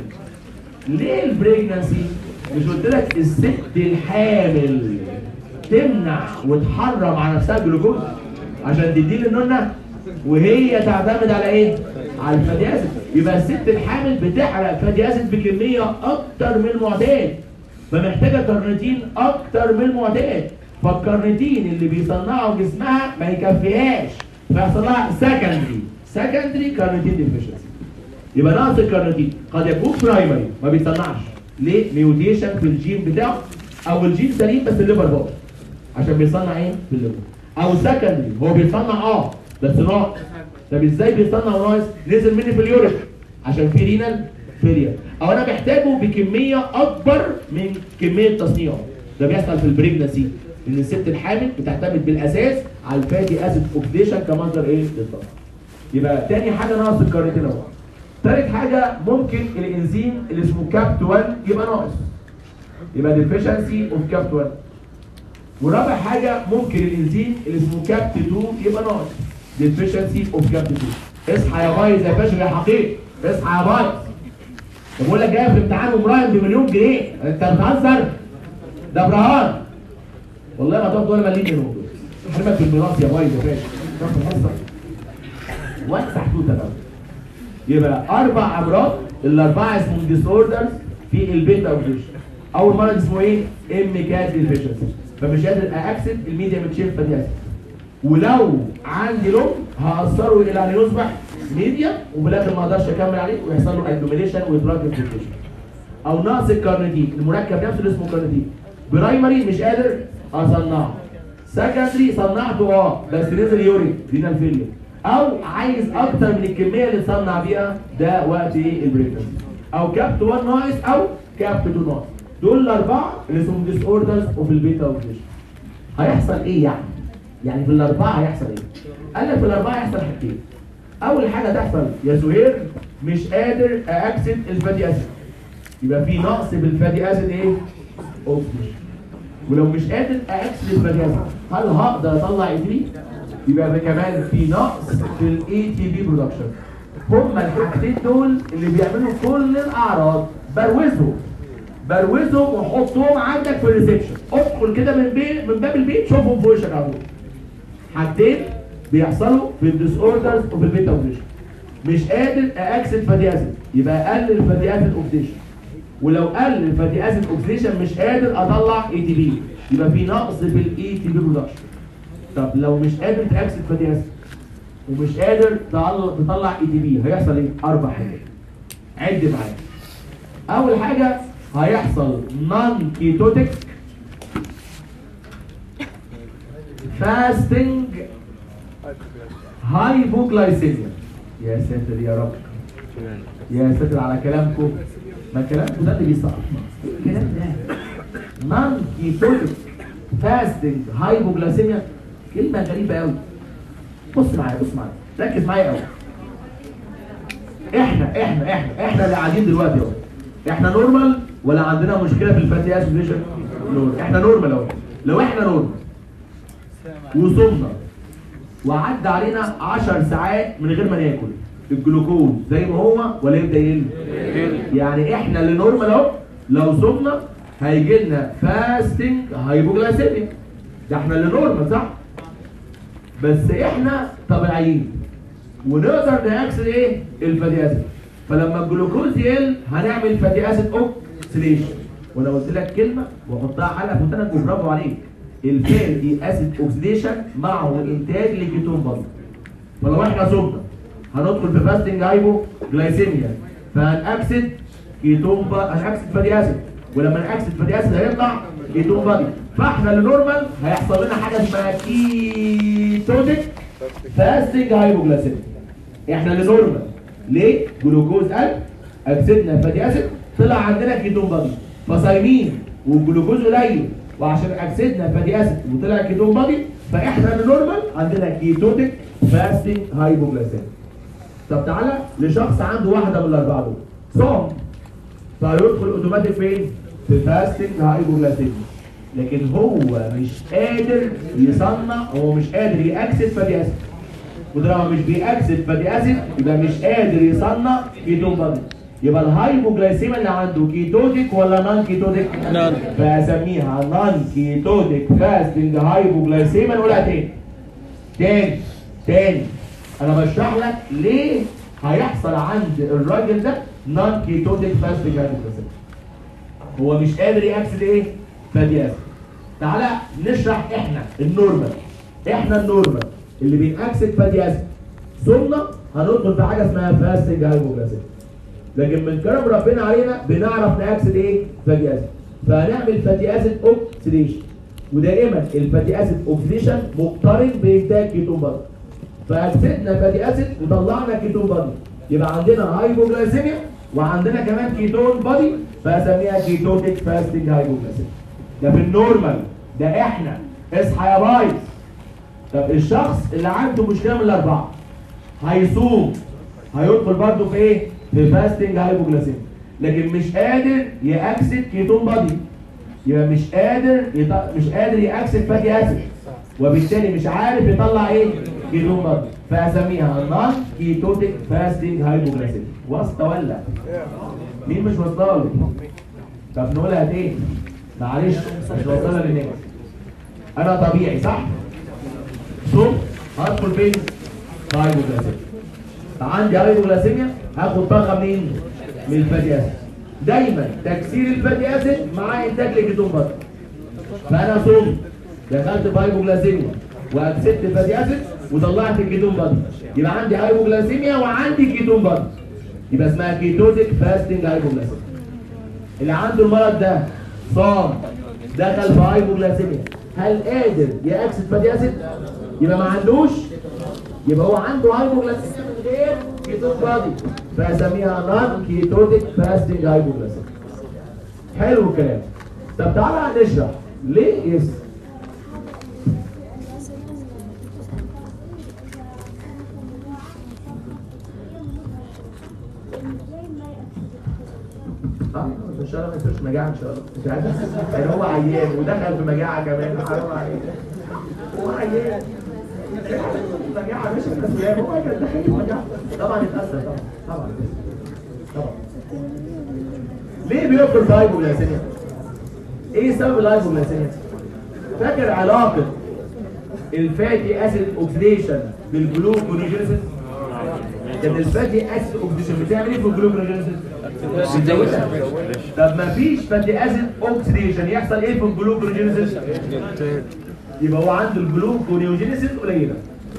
A: ليه البريجنسي مش قلت لك الست الحامل تمنع وتحرم على نفسها الجلوكوز عشان تدي للنونه وهي تعتمد على ايه؟ على الفاتي اسيد يبقى الست الحامل بتحرق فاتي اسيد بكميه اكتر من المعتاد فمحتاجه كارنيتين اكتر من المعتاد فالكارنيتين اللي بيصنعه جسمها ما يكفيهاش فيحصل لها سكندري سكندري كارنيتين ديفيشنسي يبقى نقص الكارنيتين قد يكون برايمري ما بيصنعش ليه ميوتيشن في الجين بتاعه او الجين سليم بس الليفر باظ عشان بيصنع ايه في الليفر او سكندري هو بيصنع اه بس ناقص طب ازاي بيصنع وناقص نزل مني في اليورين عشان في رينال فيلير او انا محتاجه بكميه اكبر من كميه تصنيعه ده بيحصل في البريجنسي ان الست الحامل بتعتمد بالاساس على الفاتي اسيد اوكسيديشن كمصدر ايه للطاقه يبقى تاني حاجه ناقص الكارنيتين اهو تالت حاجه ممكن الانزيم اللي اسمه كابت 1 يبقى ناقص يبقى ديفيشنسي اوف كابت 1 ورابع حاجه ممكن الانزيم اللي اسمه كابت 2 يبقى ناقص ديفيشنسي اوف كابت 2 اصحى يا بايظ يا فاشل يا حقيقي اصحى يا بايظ طب بقول لك جاي في امتحان ومراهن بمليون جنيه انت بتهزر ده برهان والله ما تاخد ولا مليم منهم حرمك في الميراث يا بايظ يا فاشل تاخد الحصه وسع توته بقى يبقى اربع امراض الاربعه اسمهم ديس اوردرز في البيتا اوبريشن اول مرض اسمه ايه ام كات ديفيشنسي فمش قادر اكسد الميديا متشيل فدي اسيد ولو عندي لون هاثره الى ان يصبح ميديا وفي الاخر ما اقدرش اكمل عليه ويحصل له اكيوميليشن وادراك انفكشن او نقص الكارنيتين المركب نفسه اللي اسمه كارنيتين برايمري مش قادر اصنعه سكندري صنعته اه بس نزل يورين رينال فيلير او عايز اكتر من الكميه اللي صنع بيها ده وقت ايه البريكنسي او كابت 1 ناقص او كابت 2 ناقص دول الاربعه اللي اسمهم ديس اوردرز وفي البيتا اوبريشن هيحصل ايه يعني؟ يعني في الاربعه هيحصل ايه؟ قال لك في الاربعه هيحصل حاجتين اول حاجه تحصل يا سهير مش قادر اكسد الفاتي اسيد يبقى في نقص بالفاتي اسيد ايه؟ اوكسجين ولو مش قادر اكسد الفاتي اسيد هل هقدر اطلع اي تي يبقى كمان في نقص في الاي تي بي برودكشن هما الحاجتين دول اللي بيعملوا كل الاعراض بروزهم بروزهم وحطهم عندك في الريسبشن ادخل كده من بين من باب البيت شوفهم في وشك على طول حاجتين بيحصلوا في الديس اوردرز وفي البيتا اوبريشن مش قادر اكسد فاتي اسيد يبقى اقلل الفاتي اسيد اوكسيديشن ولو قلل الفاتي اسيد اوكسيديشن مش قادر اطلع اي تي بي يبقى في نقص في الاي تي بي برودكشن طب لو مش قادر تاكسد فاتي اسيد ومش قادر تطلع تطلع اي تي بي هيحصل ايه؟ اربع حاجات عد معايا اول حاجه هيحصل نون كيتوتيك فاستنج هايبوغلايسيميا يا ساتر يا رب يا ساتر على كلامكم ما كلامكم ده اللي بيسقطنا ايه الكلام ده نون كيتوتيك فاستنج هايبوغلايسيميا كلمه غريبه قوي بص معايا بص معايا ركز معايا قوي احنا احنا احنا احنا اللي قاعدين دلوقتي اهو احنا نورمال ولا عندنا مشكله في الفاتي اسيد فيشن نورمال احنا نورمال اهو لو احنا نورمال وصمنا وعدى علينا 10 ساعات من غير ما ناكل الجلوكوز زي ما هو ولا يبدا يقل يعني احنا اللي نورمال اهو لو صمنا هيجي لنا فاستنج هايبوجلايسيميك ده احنا اللي نورمال صح بس احنا طبيعيين ونقدر ناكسد ايه الفاتي اسيد فلما الجلوكوز يقل هنعمل فاتي اسيد اوكسيليشن وانا قلت لك كلمه واحطها حلقه في ودنك وبرافو عليك الفاتي اسيد اوكسيديشن معه انتاج لكيتون برضه فلو احنا صبنا هندخل في فاستنج هايبو جلايسيميا فهنأكسد كيتون با... هنأكسد فاتي اسيد ولما نأكسد فاتي اسيد هيطلع كيتون بادي فاحنا اللي نورمال هيحصل لنا حاجه اسمها كيتوتيك فاستنج هايبوجلايسيميا احنا اللي نورمال ليه؟ جلوكوز قل اكسدنا فاتي اسيد طلع عندنا كيتون بادي فصايمين والجلوكوز قليل وعشان اكسدنا فاتي اسيد وطلع كيتون بادي فاحنا اللي نورمال عندنا كيتوتيك فاستنج هايبوجلايسيميا طب تعالى لشخص عنده واحده من الاربعه دول صام فهيدخل اوتوماتيك فين؟ في فاستنج هايبوجلايسيميا لكن هو مش قادر يصنع هو مش قادر يأكسد فاتي اسيد وده مش بيأكسد فاتي اسيد يبقى مش قادر يصنع كيتون بادي يبقى الهايبوجلايسيميا اللي عنده كيتوتيك ولا نون كيتوتيك؟
B: نون.
A: فاسميها نون كيتوتيك فاستنج هايبوجلايسيميا نقولها تاني تاني تاني انا بشرح لك ليه هيحصل عند الراجل ده نون كيتوتيك فاستنج هايبوجلايسيميا هو مش قادر يأكسد ايه؟ فاتي اسيد تعالى نشرح احنا النورمال احنا النورمال اللي بينأكسد فاتي اسيد ثم هندخل في حاجه اسمها فاستنج هايبوجلايسيميا لكن من كرم ربنا علينا بنعرف نأكسد ايه؟ فاتي اسيد فهنعمل فاتي اسيد اوكسيديشن ودائما الفاتي اسيد اوكسيديشن مقترن بانتاج كيتون بادي فاكسدنا فاتي اسيد وطلعنا كيتون بادي يبقى عندنا هايبوجلايسيميا وعندنا كمان كيتون بادي فاسميها كيتوتيك فاستنج هايبوجلايسيميا ده في النورمال ده احنا اصحى يا بايظ طب الشخص اللي عنده مشكله من الاربعه هيصوم هيدخل برضه في ايه؟ في فاستنج هايبوجلايسيميا لكن مش قادر يأكسد كيتون بادي يبقى مش قادر يط... مش قادر يأكسد فاتي اسيد وبالتالي مش عارف يطلع ايه؟ كيتون بادي فاسميها نون كيتوتيك فاستنج هايبوجلايسيميا واسطه ولا؟ مين مش واصله طب نقولها تاني معلش مش واصله للناس انا طبيعي صح؟ صوم هدخل فين؟ في هايبوجلايسيميا عندي هايبوجلايسيميا هاخد طاقه منين؟ من الفاتي اسيد دايما تكسير الفاتي اسيد مع انتاج لكيتون بادي فانا صمت دخلت في هايبوجلايسيميا واكسدت فاتي اسيد وطلعت الكيتون بادي يبقى عندي هايبوجلايسيميا وعندي كيتون بادي يبقى اسمها كيتوتيك فاستنج هايبوجلايسيميا اللي عنده المرض ده صام دخل في هايبوجلايسيميا هل قادر يأكسد فاتي اسيد؟ يبقى ما عندوش يبقى هو عنده هايبوجلايسيميا من غير كيتون بادي فاسميها نون كيتوتيك فاستنج هايبوجلايسيميا حلو الكلام طب تعالى نشرح ليه يس اه ان شاء الله ما يصيرش مجاعه ان شاء الله مش عارف يعني هو عيان ودخل في مجاعه كمان حرام عليك هو عيان مجاعه مش الاسباب هو كان داخل في مجاعه طبعا اتاثر طبعا طبعا طبعا ليه بيدخل في هايبوجلايسيميا ايه سبب الهايبوجلايسيميا فاكر علاقه الفاتي اسيد اوكسيديشن بالجلوكونيجينيسيس كان الفاتي اسيد اوكسيديشن بتعمل ايه في الجلوكونيجينيسيس بتزودها طب ما فيش فاتي اسيد اوكسيديشن يحصل ايه في الجلوكونيجينيسيس يبقى هو عنده الجلوكونيوجينيسيس قليله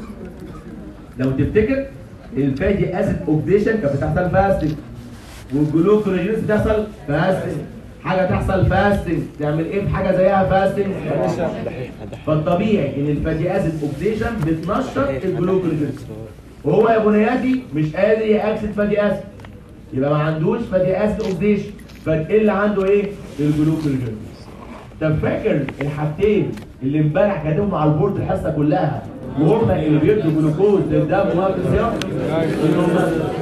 A: لو تفتكر الفاتي اسيد اوكسيديشن كانت بتحصل فاستنج والجلوكونيوجينيسيس بتحصل فاستنج حاجه تحصل فاستنج تعمل ايه في حاجه زيها فاستنج فالطبيعي ان الفاتي اسيد اوكسيديشن بتنشط الجلوكونيوجينيسيس وهو يا بنياتي مش قادر ياكسد فاتي اسيد يبقى ما عندوش فاتي اسيد اوكسيديشن فتقل عنده ايه الجلوكونيوجينيسيس طب فاكر الحاجتين اللي امبارح كاتبهم على البورد الحصه كلها وهم اللي بيدوا جلوكوز للدم وقت الصيام اللي هم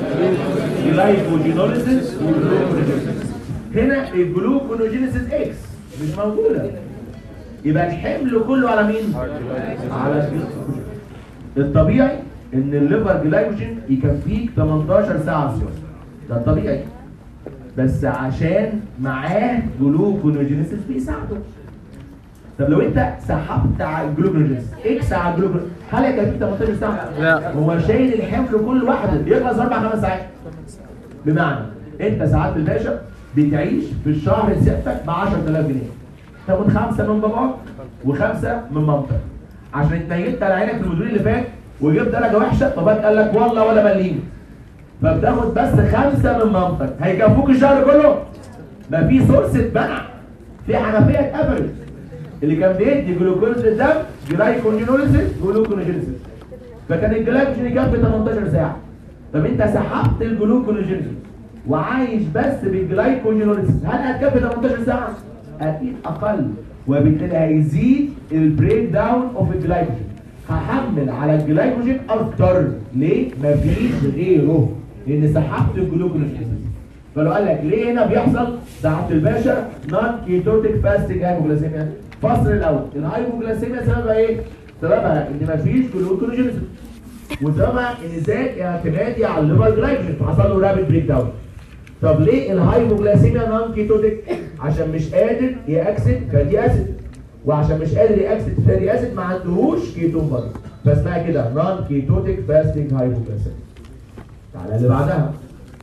A: جلايكوجينوليسيس وجلوكونيجينيسيس هنا الجلوكونيجينيسيس اكس مش موجوده يبقى الحمل كله على مين؟ على الجلوكوجين الطبيعي ان الليفر جلايكوجين يكفيك 18 ساعه صيام ده الطبيعي بس عشان معاه جلوكونيجينيسيس بيساعده طب لو انت سحبت على الجلوكونيجينيسيس اكس على الجلوكونيجينيسيس هل هيكفيك 18 ساعه؟
B: لا.
A: هو شايل الحمل كل لوحده يخلص اربع خمس ساعات بمعنى انت ساعات الباشا بتعيش في الشهر سيادتك ب 10000 جنيه تاخد خمسه من باباك وخمسه من مامتك عشان اتنيت على عينك في المدير اللي فات وجبت درجه وحشه باباك قال لك والله ولا مليم فبتاخد بس خمسه من مامتك هيكفوك الشهر كله ما في سورس اتمنع في حنفيه اتقفلت اللي كان بيدي جلوكوز للدم جلايكوجينوليسيس جلوكونيجينيسيس فكان الجلايكوجين يكفي 18 ساعه طب انت سحبت الجلوكونيجينيسيس وعايش بس بالجلايكوجينوليسيس هل هتكفي 18 ساعه؟ اكيد اقل وبالتالي هيزيد البريك داون اوف الجلايكوجين هحمل على الجلايكوجين اكتر ليه؟ مفيش غيره لان سحبت الجلوكونيجينيسيس فلو قال لك ليه هنا بيحصل ساعة الباشا نون كيتوتيك فاستنج هايبوجلاسيميا فصل الاول الهايبوجلاسيميا سببها ايه؟ سببها ان مفيش جلوكونيجينيسيس وسببها ان زاد اعتمادي على الليفر جلايكوجين فحصل له رابيد بريك داون طب ليه الهايبوجلاسيميا نون كيتوتيك؟ عشان مش قادر ياكسد فاتي اسيد وعشان مش قادر ياكسد فاتي اسيد ما عندهوش كيتون برضه فاسمها كده نون كيتوتيك فاستنج هايبوجلاسيميا تعالى اللي بعدها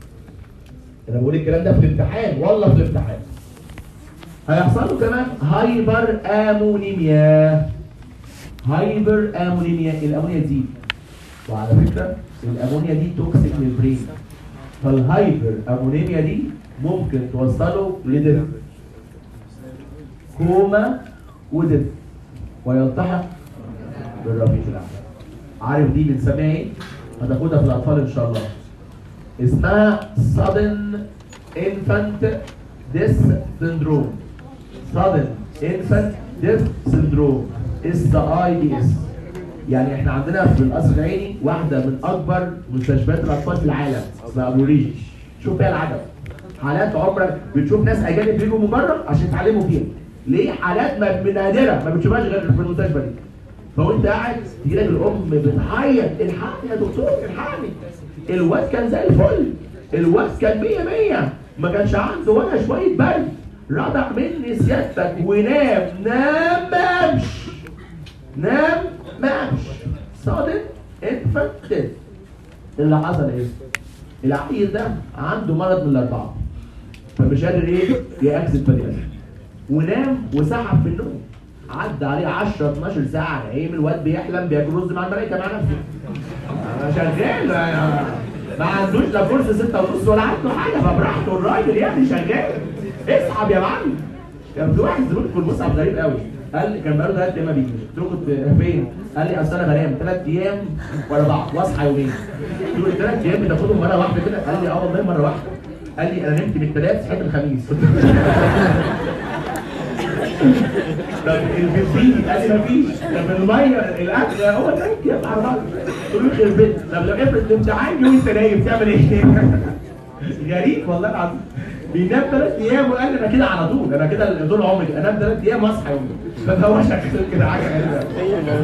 A: انا بقول الكلام ده في الامتحان والله في الامتحان هيحصل له كمان هايبر امونيميا هايبر امونيميا الامونيا تزيد وعلى فكره الامونيا دي توكسيك للبرين فالهايبر امونيميا دي ممكن توصله لدم كوما ودم ويلتحق بالرفيق الاعلى عارف دي بنسميها ايه؟ هتاخدها في الاطفال ان شاء الله اسمها sudden infant death syndrome sudden infant death syndrome اس اي دي اس يعني احنا عندنا في القصر العيني واحده من اكبر مستشفيات الاطفال في العالم اسمها ابو ريش شوف فيها العدد حالات عمرك بتشوف ناس اجانب بيجوا من بره عشان يتعلموا فيها ليه حالات ما- من نادره ما بتشوفهاش غير في المستشفى دي فوانت قاعد تجي لك الام بتعيط الحقني يا دكتور الحقني الواد كان زي الفل الواد كان مية مية ما كانش عنده ولا شوية برد رضع مني سيادتك ونام نام ما قامش نام ما قامش صادق انفكتد اللي حصل ايه؟ العيل ده عنده مرض من الاربعه فمش قادر ايه يأكسد بني ادم ونام وسحب في النوم عدى عليه 10 12 ساعه نايم الواد بيحلم بياكل رز مع الملائكه مع نفسه أنا شغال ما- ما عندوش لا كرسي ستة ونص ولا عنده حاجه فبراحته الراجل يعني شغال اسحب يا معلم كان في واحد زبون في المصعب غريب قوي قال لي كان بقاله ثلاث ايام ما بيجيش قلت له كنت فين؟ قال لي اصل انا بنام ثلاث ايام ورا بعض واصحى يومين قلت له ثلاث ايام بتاخدهم مره واحده كده قال لي اه والله مره واحده قال لي انا نمت من الثلاث صحيت الخميس طب البنزين قال لي مفيش طب الميه الاكل هو ده يا على بعض قلت له يخرب بيتك طب لو افرض الامتحان يوم انت نايم تعمل ايه؟ غريب والله العظيم بينام ثلاث ايام وقال لي انا كده على طول انا كده طول عمري انام ثلاث ايام واصحى يوم فهو شكله كده حاجه غريبه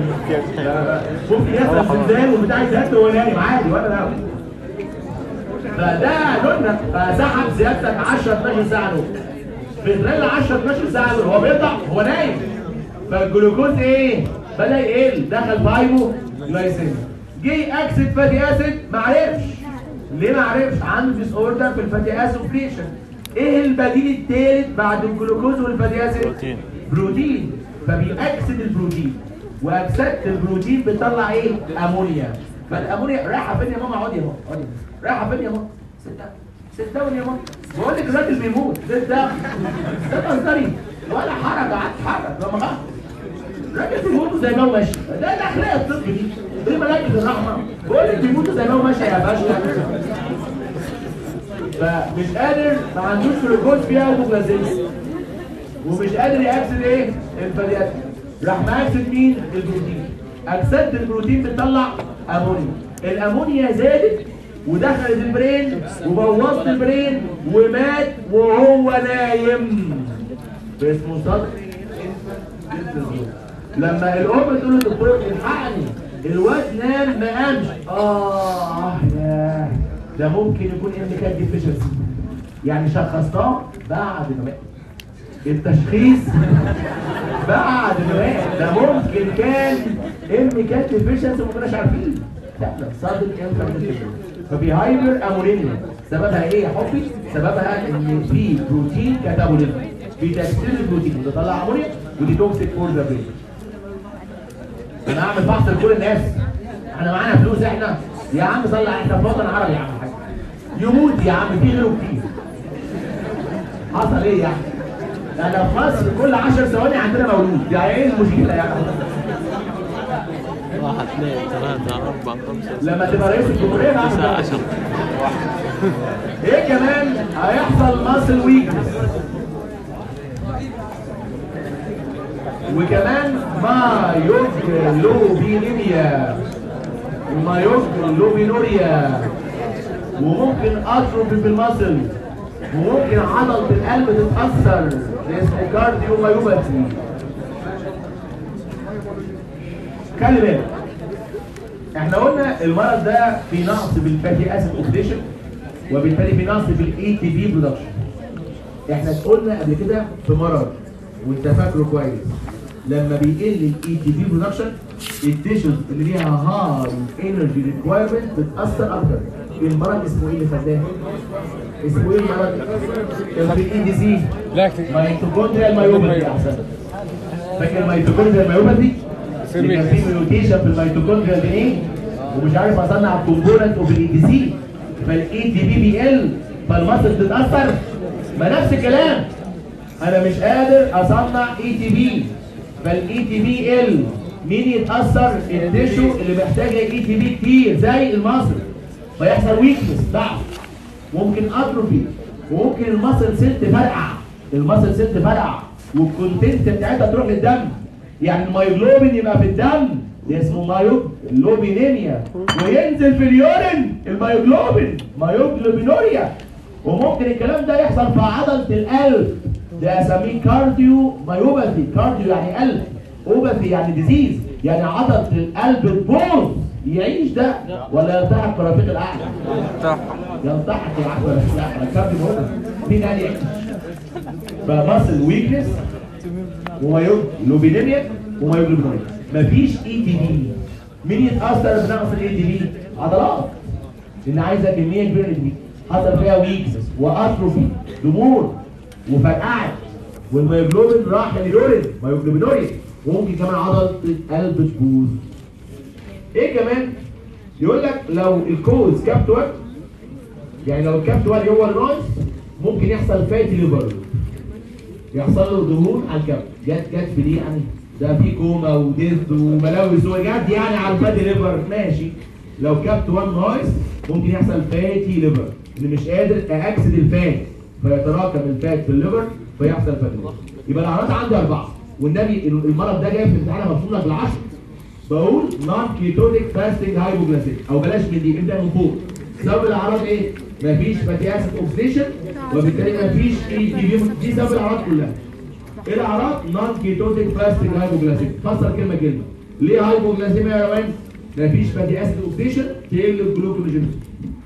A: لا، لا، لا. ممكن يحصل زلزال وبتاع يتهد وهو نايم عادي ولا لا فده نومنا فسحب زيادتك 10 12 ساعه نوم في خلال 10 12 ساعه دول هو بيطلع هو نايم فالجلوكوز ايه؟ بدا يقل دخل في هايبو جلايسيميا جه اكسد فاتي اسيد ما عرفش ليه ما عرفش؟ عنده ديس اوردر في الفاتي اسيد اوبريشن ايه البديل الثالث بعد الجلوكوز والفاتي اسيد؟
D: بروتين.
A: بروتين فبيأكسد البروتين واكسدت البروتين بيطلع ايه؟ امونيا فالامونيا رايحه فين يا ماما اقعدي يا ماما اقعدي رايحه فين يا ماما؟ ست ست داون يا ماما بقول لك الراجل بيموت ست داون ده تهزري ولا حرج قعدت حرج لما غلط الراجل بيموتوا زي ما هو ماشي ده الاخلاق الطب دي دي ملاكه الرحمه بقول لك بيموتوا زي ما هو ماشي يا باشا فمش قادر ما عندوش جلوكوز فيها هيبوغلازيميا ومش قادر يأكسد ايه؟ الفاتي راح مأكسد مين؟ البروتين أكسدت البروتين بتطلع أمونيا الأمونيا زادت ودخلت البرين وبوظت البرين ومات وهو نايم اسمه صدر لما الأم تقول للدكتور الحقني الواد نام ما قامش اه ياه ده ممكن يكون ام كان ديفيشنسي يعني شخصناه بعد ما مات التشخيص بعد ما مات ده ممكن كان ام كان ديفيشنسي وما كناش عارفين لا ده صادق ام ففي هايبر امونيميا سببها ايه يا حبي؟ سببها ان في بروتين كاتابوليزم في تكسير البروتين بيطلع امونيا ودي توكسيك فور ذا برين انا اعمل فحص لكل الناس احنا معانا فلوس احنا يا عم صلي احنا في وطن عربي يا عم حاج يموت يا عم في غيره كتير حصل ايه يعني؟ انا في مصر كل 10 ثواني عندنا مولود يعني ايه المشكله يعني؟
B: واحد اثنين ثلاثة أربعة خمسة
A: لما تبقى رئيس الجمهوريه بقى
B: تسعة
A: عامل
B: عشر
A: كده. ايه كمان هيحصل ماسل ويكنس وكمان مايوجلوبينيميا ومايوجلوبينوريا وممكن اتروفي في المصل وممكن عضلة القلب تتأثر ده اسمه كارديو مايوباثي خلي بالك احنا قلنا المرض ده في نقص بالفاتي اسيد اوكسيديشن وبالتالي في نقص بالاي تي بي برودكشن احنا قلنا قبل كده في مرض وانت فاكره كويس لما بيقل الاي تي بي برودكشن التيشوز اللي ليها هاي انرجي ريكوايرمنت بتاثر اكتر المرض اسمه ايه اللي خدناه؟ اسمه ايه المرض؟ كان في الاي دي سي ميتوكوندريال مايوباثي احسن فاكر الميتوكوندريال مايوباثي؟ اللي كان في ميوتيشن في الميتوكوندريال دي ايه؟ ومش عارف اصنع الكومبوننت اوف الاي دي سي فالاي تي بي بيقل فالمصل تتاثر ما نفس الكلام انا مش قادر اصنع اي تي بي فالاي تي بي يقل مين يتاثر التيشو اللي محتاجه اي تي بي كتير زي المصل فيحصل ويكنس ضعف ممكن اتروفي وممكن المصل سيل تفرقع المصل سيل تفرقع والكونتنت بتاعتها تروح للدم يعني المايوجلوبين يبقى في الدم ده اسمه مايوجلوبينيميا وينزل في اليورين المايوجلوبين مايوجلوبينوريا وممكن الكلام ده يحصل في عضله القلب ده اسميه كارديو مايوباثي كارديو يعني قلب اوباثي يعني ديزيز يعني عضله القلب تبوظ يعيش ده ولا يلتحق برفيق الاعلى يلتحق يا عم برفيق الاعلى الكارديو مايوباثي مين قال يعيش فماسل ويكنس ومايوجلوبينيميا ومايوجلوبينوريا مفيش اي تي بي مين يتاثر بنقص الاي تي بي عضلات اللي عايزه كميه كبيره من دي حصل فيها ويكس واتروفي ضمور وفرقعت والمايوجلوبين راح لليورين مايوجلوبينوريا وممكن كمان عضله القلب تبوظ ايه كمان يقول لك لو الكوز كابت 1 يعني لو الكابت 1 هو الناقص ممكن يحصل فاتي ليفر يحصل له ظهور على الكبد جت جت في دي يعني ده في كوما وديث وملاوي سوى جت يعني على الفاتي ليفر ماشي لو كابت 1 ناقص ممكن يحصل فاتي ليفر اللي مش قادر اكسد الفات فيتراكم الفات في الليفر فيحصل فاتي ليفر يبقى الاعراض عندي اربعه والنبي المرض ده جاي في امتحان مرسوم لك بالعشر بقول نون كيتونيك فاستنج هايبوجلاسيك او بلاش من دي ابدا من فوق سبب الاعراض ايه؟ مفيش فاتي اسيد اوكسيشن وبالتالي مفيش اي تي بي دي سبب الاعراض كلها ايه الاعراض؟ نون كيتونيك فاستنج هايبوجلاسيك فسر كلمه كلمه ليه هايبوجلاسيميا يا روان؟ مفيش فاتي اسيد اوكسيشن تقل الجلوكوجين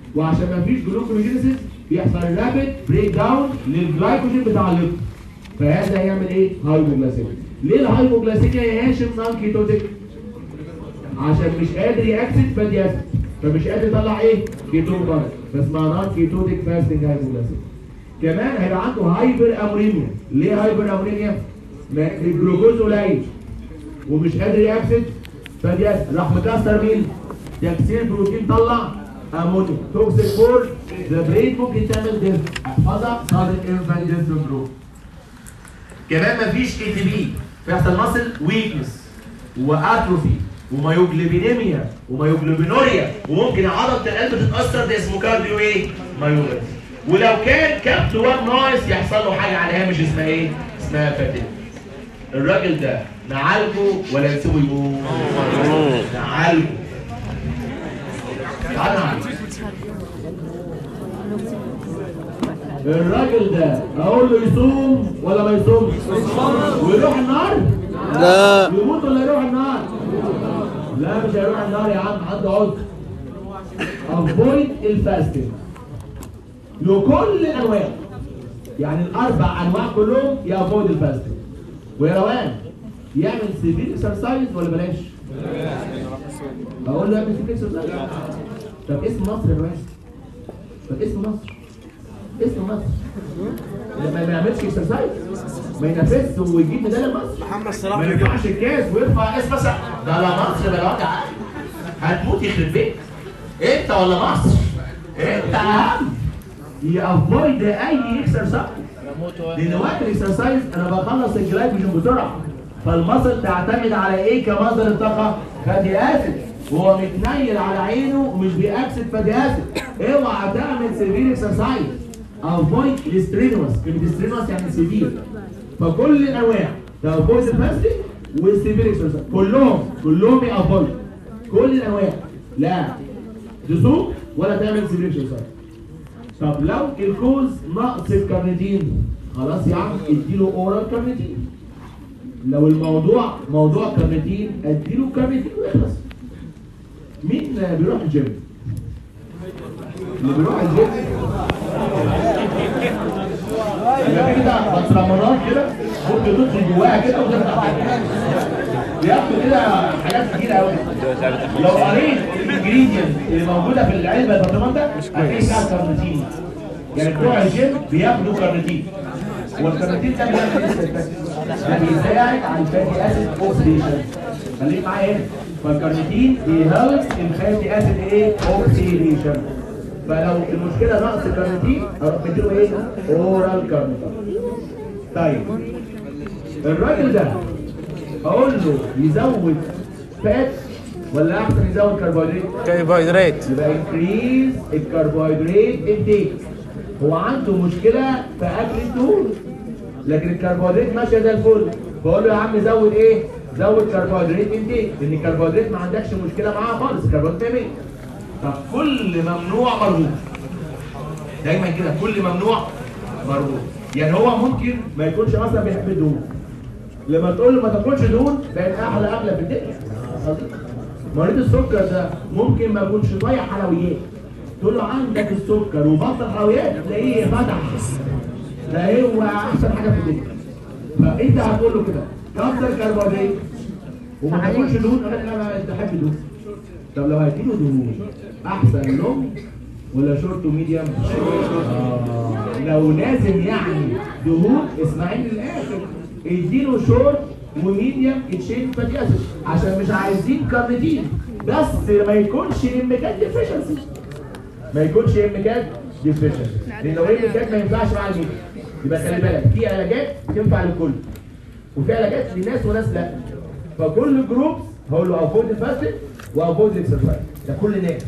A: وعشان ما فيش جلوكونيجينيسيس بيحصل رابيد بريك داون للجلايكوجين بتاع الليفر فهذا هيعمل ايه؟ هايبوجلاسيميا ليه الهايبوجلاسيميا يا هاشم نون كيتوتيك؟ عشان مش قادر يأكسد فادي اسيد فمش قادر يطلع ايه؟ كيتون بره فاسمها نون كيتوتيك فاستنج هايبوجلاسيميا كمان هيبقى عنده هايبر اموريميا ليه هايبر اموريميا؟ ما الجلوكوز قليل ومش قادر يأكسد فادي اسيد راح مكسر مين؟ تكسير بروتين طلع امونيا توكسيك فور ذا برين ممكن تعمل ديث احفظها صادق انفانت ديث سندروم كمان مفيش اي تي بي فيحصل ماسل ويكنس واتروفي ومايوجلوبينيميا ومايوجلوبينوريا وممكن عضله القلب تتاثر ده اسمه كارديو ايه؟ مايوباثي ولو كان كابت 1 ناقص يحصل له حاجه على هامش اسمها ايه؟ اسمها فاتيك الراجل ده نعالجه ولا نسيبه يموت؟ نعالجه تعال نعالجه الراجل ده اقول له يصوم ولا ما يصومش؟ ويروح النار؟
B: لا
A: يموت ولا يروح النار؟ لا مش هيروح النار يا عم عنده عذر افويد الفاستنج له كل الانواع يعني الاربع انواع كلهم يافويد الفاستنج ويا روان يعمل سيفير اكسرسايز ولا بلاش؟ اقول له يعمل سيفير اكسرسايز طب اسم مصر يا روان طب اسم مصر اسم مصر لما ما يعملش اكسرسايز ما ينافسش ويجيب ميداليه لمصر
C: محمد صلاح
A: ما يرفعش الكاس ويرفع اسم مصر ده لا مصر بلا وجع هتموت يخرب بيت انت ولا مصر انت اهم يافويد اي اكسرسايز لان وقت الاكسرسايز انا بخلص الجلايكوجين بسرعه فالمصل تعتمد على ايه كمصدر الطاقه؟ فاتي اسيد وهو متنيل على عينه ومش بيأكسد فاتي اسيد اوعى تعمل سيفير اكسرسايز افويد الاسترينوس كلمه استرينوس يعني سيفير فكل الانواع افويد الفاستنج والسيفير اكسرسايز كلهم كلهم افويد كل الانواع لا تصوم ولا تعمل سيفير اكسرسايز طب لو الكوز نقص الكارنيتين خلاص يا عم اديله اورال كارنيتين لو الموضوع موضوع كارنيتين اديله كارنيتين ويخلص مين بيروح الجيم؟ اللي بيروح الجيم يبقى في كده بطرمانات كده ممكن تدخل جواها كده وتطلع تاني. بياخدوا كده حاجات كتير قوي لو قريت الانجريدينت اللي موجوده في العلبه البطرمان ده هتلاقي فيها كارنيتين يعني بتوع الجيم بياخدوا كارنيتين والكارنيتين ده بيعمل ايه ده بيساعد على الفاتي اسيد اوكسيديشن خليك معايا هنا فالكارنيتين بيهلب الفاتي اسيد ايه اوكسيديشن فلو المشكله نقص الكارنيتين اروح مديله ايه اورال كارنيتين طيب الراجل ده اقول له يزود فات ولا احسن يزود كربوهيدرات
C: كربوهيدرات
A: يبقى انكريز الكربوهيدرات انتيك هو عنده مشكله في اكل الدهون لكن الكربوهيدرات ماشيه زي الفل بقول له يا عم زود ايه زود كربوهيدرات انتيك لان الكربوهيدرات ما عندكش مشكله معاها خالص الكربوهيدرات 100 طب كل ممنوع مرغوب دايما كده كل ممنوع مرغوب يعني هو ممكن ما يكونش مثلا بيحب الدهون لما تقول له ما تاكلش دهون بقت احلى اكله في الدنيا مريض السكر ده ممكن ما يكونش طايق حلويات تقول له عندك السكر وبطل حلويات تلاقيه فتح ده هو احسن حاجه في الدنيا فانت هتقول له كده كتر كربوهيدرات وما تاكلش دهون قال لك انا انت تحب دهون طب لو هيديله دهون احسن لونج ولا شورت وميديوم؟ آه. لو لازم يعني دهون اسمعيني للاخر اديله شورت وميديوم تشين فاتي اسيد عشان مش عايزين كارنيتين بس ما يكونش امكان ديفيشنسي ما يكونش امكان ديفيشنسي لان لو امكان ما ينفعش مع الميديوم يبقى خلي بالك في علاجات تنفع للكل وفي علاجات لناس وناس لا فكل جروب هقول له افويد الفاستنج وافويد الاكسرسايز ده كل الناس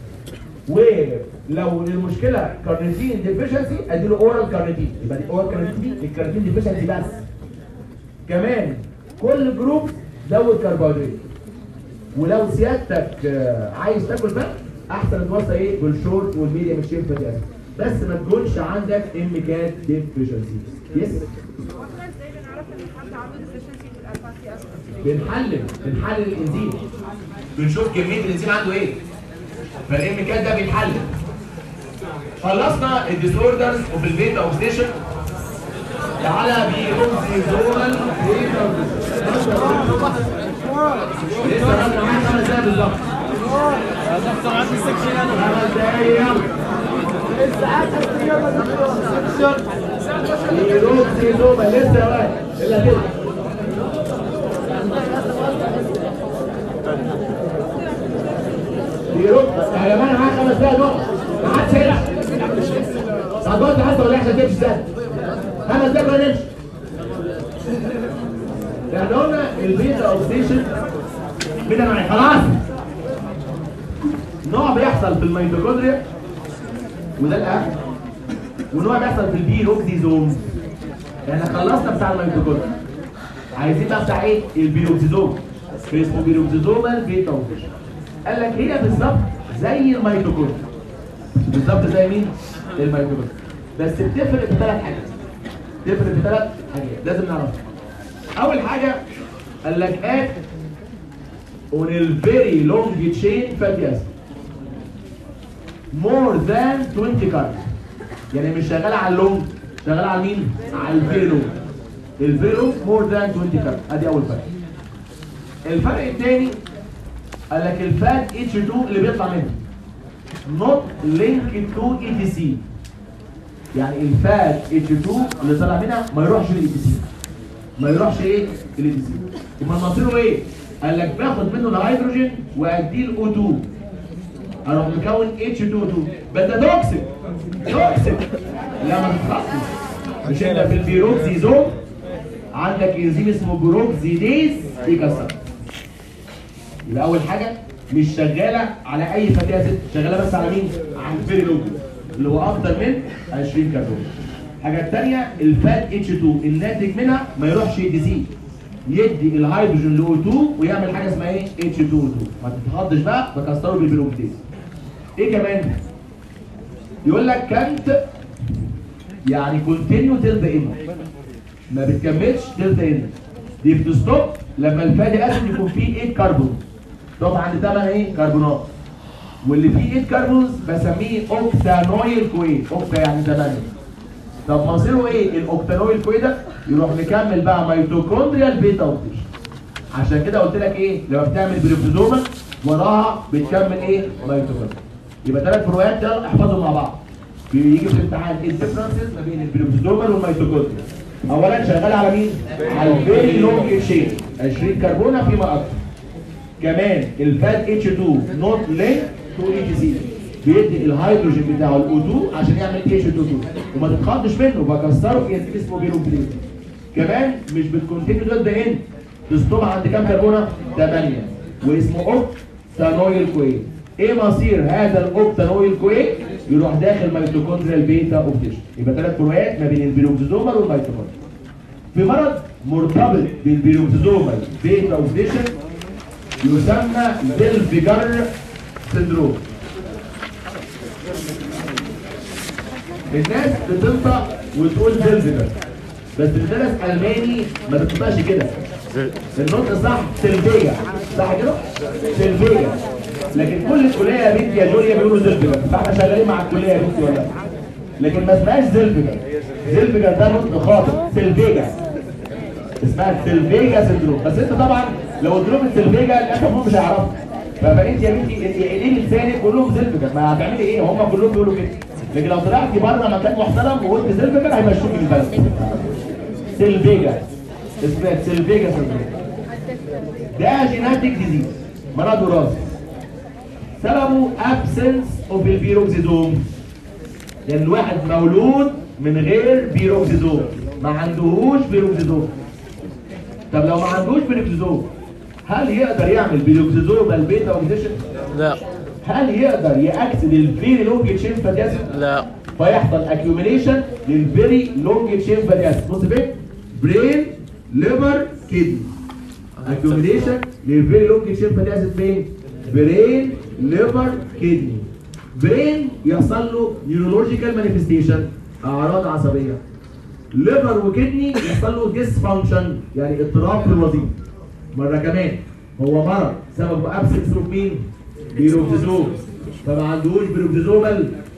A: ولو المشكله كارنيتين ديفيشنسي اديله اورال كارنيتين يبقى دي اورال كارنيتين دي الكارنيتين ديفيشنسي بس كمان كل جروب زود كربوهيدرات ولو سيادتك آه، عايز تاكل بقى احسن توصى ايه بالشورت والميديم شيب فاتي اسيد بس ما تكونش عندك امكان ديفيشنسي يس
E: واحنا ازاي بنعرف ان حد عنده deficiency في الالفاتي اسيد
A: بنحلل بنحلل الانزيم بنشوف كميه الانزيم عنده ايه فالام كات ده بيتحلل خلصنا الديس اوردرز وفي البيتا اوكسيشن تعالى بيروكسيزونال بيتا لسه راجع معاك خمس دقايق بالظبط خمس دقايق بيروكسيزونال لسه يا ولد الا كده بيروك يا جماعه معاك خمس دقايق نقط ما حدش هيلعب هتقعد حتى ولا احنا تمشي ازاي خمس دقايق ولا نمشي احنا قلنا البيتا اوكسيشن بدا معايا خلاص نوع بيحصل في الميتوكوندريا وده الاهم ونوع بيحصل في البيروكسيزوم احنا خلصنا بتاع الميتوكوندريا عايزين بقى بتاع ايه البيروكسيزوم اسمه بيروكسيزومال بيتا اوكسيشن قال لك هي بالظبط زي الميتوكوندريا بالظبط زي مين الميتوكوندريا بس بتفرق في ثلاث حاجات تفرق في ثلاث حاجات لازم نعرفها اول حاجه قال لك ات on a very long chain fatty acid more than 20 carbon يعني مش شغاله على اللونج شغاله على مين على الفيري لونج الفيري لونج more than 20 كارب ادي اول فرق الفرق الثاني قال لك الفات اتش 2 اللي بيطلع منها not linked to ETC يعني الفات اتش 2 اللي طالع منها ما يروحش للاي تي سي ما يروحش ايه الاي تي سي امال مصيره ايه قال لك باخد منه الهيدروجين واديه الاو 2 اروح مكون اتش 2 2 بس ده توكسيك توكسيك لا ما تتخصص مش انت في البيروكسيزوم عندك انزيم اسمه بروكسيديز يكسر يبقى اول حاجه مش شغاله على اي فاتي اسيد شغاله بس على مين على الفيري لوج اللي هو اكتر من 20 كربون الحاجه الثانيه الفات اتش 2 الناتج منها ما يروحش يدي سي يدي الهيدروجين ل 2 ويعمل حاجه اسمها ايه اتش 2 2 ما تتخضش بقى بكسره بالبيروكسيز ايه كمان يقول لك كانت يعني كونتينيو تيل ذا اند ما بتكملش تيل ذا اند دي بتستوب لما الفاتي اسيد يكون فيه 8 كربون طبعا عند 8 ايه كربونات واللي فيه 8 كربونز بسميه اوكتانويل كوين اوكتا يعني 8 طب مصيره ايه الاوكتانويل كوين ده يروح مكمل بقى ميتوكوندريال بيتا اوكسيشن عشان كده قلت لك ايه لما بتعمل بريبتوزوما وراها بتكمل ايه ميتوكوندريا يبقى ثلاث فروقات يلا احفظهم مع بعض بيجي في الامتحان ايه الديفرنسز ما بين البريبتوزوما والميتوكوندريا اولا شغال على مين على الفيري لونج تشين 20 كربونه فيما اكثر كمان الفات اتش 2 نوت لينك تو اي تي سي بيدي الهيدروجين بتاعه الاو 2 عشان يعمل اتش 2 2 وما تتخضش منه بكسره في انزيم اسمه بيروكليت كمان مش بتكونتينيو ضد ان تستوب عند كام كربونه 8 واسمه اوكتانويل كوين ايه مصير هذا الاوكتانويل كوين يروح داخل ميتوكوندريال بيتا اوكسيشن يبقى ثلاث فروقات ما بين البيروكسيزومال والميتوكوندريا في مرض مرتبط بالبيروكسيزومال بيتا اوكسيشن يسمى ديلفيجر سندروم الناس بتنطق وتقول ديلفيجر بس بتدرس الماني ما بتنطقش كده النطق صح سلفيجا صح كده سلفيجا لكن كل الكليه يا بنتي يا جوليا بيقولوا زلفيجر فاحنا شغالين مع الكليه يا بنتي ولا لا؟ لكن ما اسمهاش زلفيجر زلفيجر ده نطق خاطئ سلفيجا اسمها سلفيجا سندروم بس انت طبعا لو قلت لهم السلفيجا الاسف مش هيعرفوا فبقيت يا بنتي ايدين لسانك كلهم سلفيجا ما هتعملي ايه هم كلهم بيقولوا كده لكن لو طلعتي بره مكان محترم وقلت سلفيجا هيمشوك من البلد سلفيجا اسمها سلفيجا سندروم ده جيناتيك ديزيز مرض وراثي سببه absence اوف البيروكسيزوم يعني الواحد مولود من غير بيروكسيزوم ما عندهوش بيروكسيزوم طب لو ما عندوش بيروكسيزوم هل يقدر يعمل بيروكسيزوم البيتا اوكسيشن؟
B: لا
A: هل يقدر ياكسد الفيري لونج تشين فاتي اسيد؟
B: لا
A: فيحصل اكيوميليشن للفيري لونج تشين فاتي اسيد بص فين؟ برين ليفر كدني اكيوميليشن للفيري لونج تشين فاتي اسيد فين؟ برين ليفر كدني برين يحصل له نيورولوجيكال مانيفستيشن اعراض عصبيه ليفر وكدني يحصل له ديسفانكشن يعني اضطراب في الوظيفه مره كمان هو مرض سببه ابسكس اوف مين؟ بيروكسيزوم فما عندوش بيروكسيزومال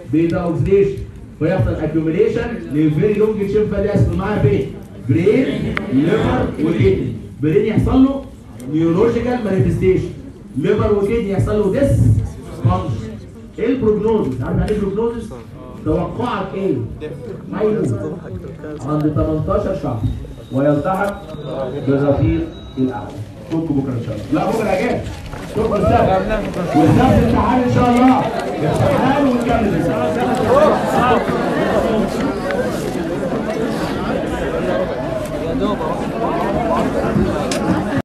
A: بيتا اوكسيديشن فيحصل اكيوميليشن لفيري لونج تشين فالي اسيد معاها فين؟ برين ليفر وكدني برين يحصل له نيورولوجيكال مانيفستيشن ليفر وكدني يحصل له ديس فانكشن ايه البروجنوزس؟ عارف يعني ايه البروجنوزس؟ توقعك ايه؟ هيموت عند 18 شهر ويلتحق بالرفيق الاعلى اشوفكم بكره ان شاء الله لا بكره اجازه اشوفكم السبت والسبت امتحان ان شاء الله امتحان ونكمل السبت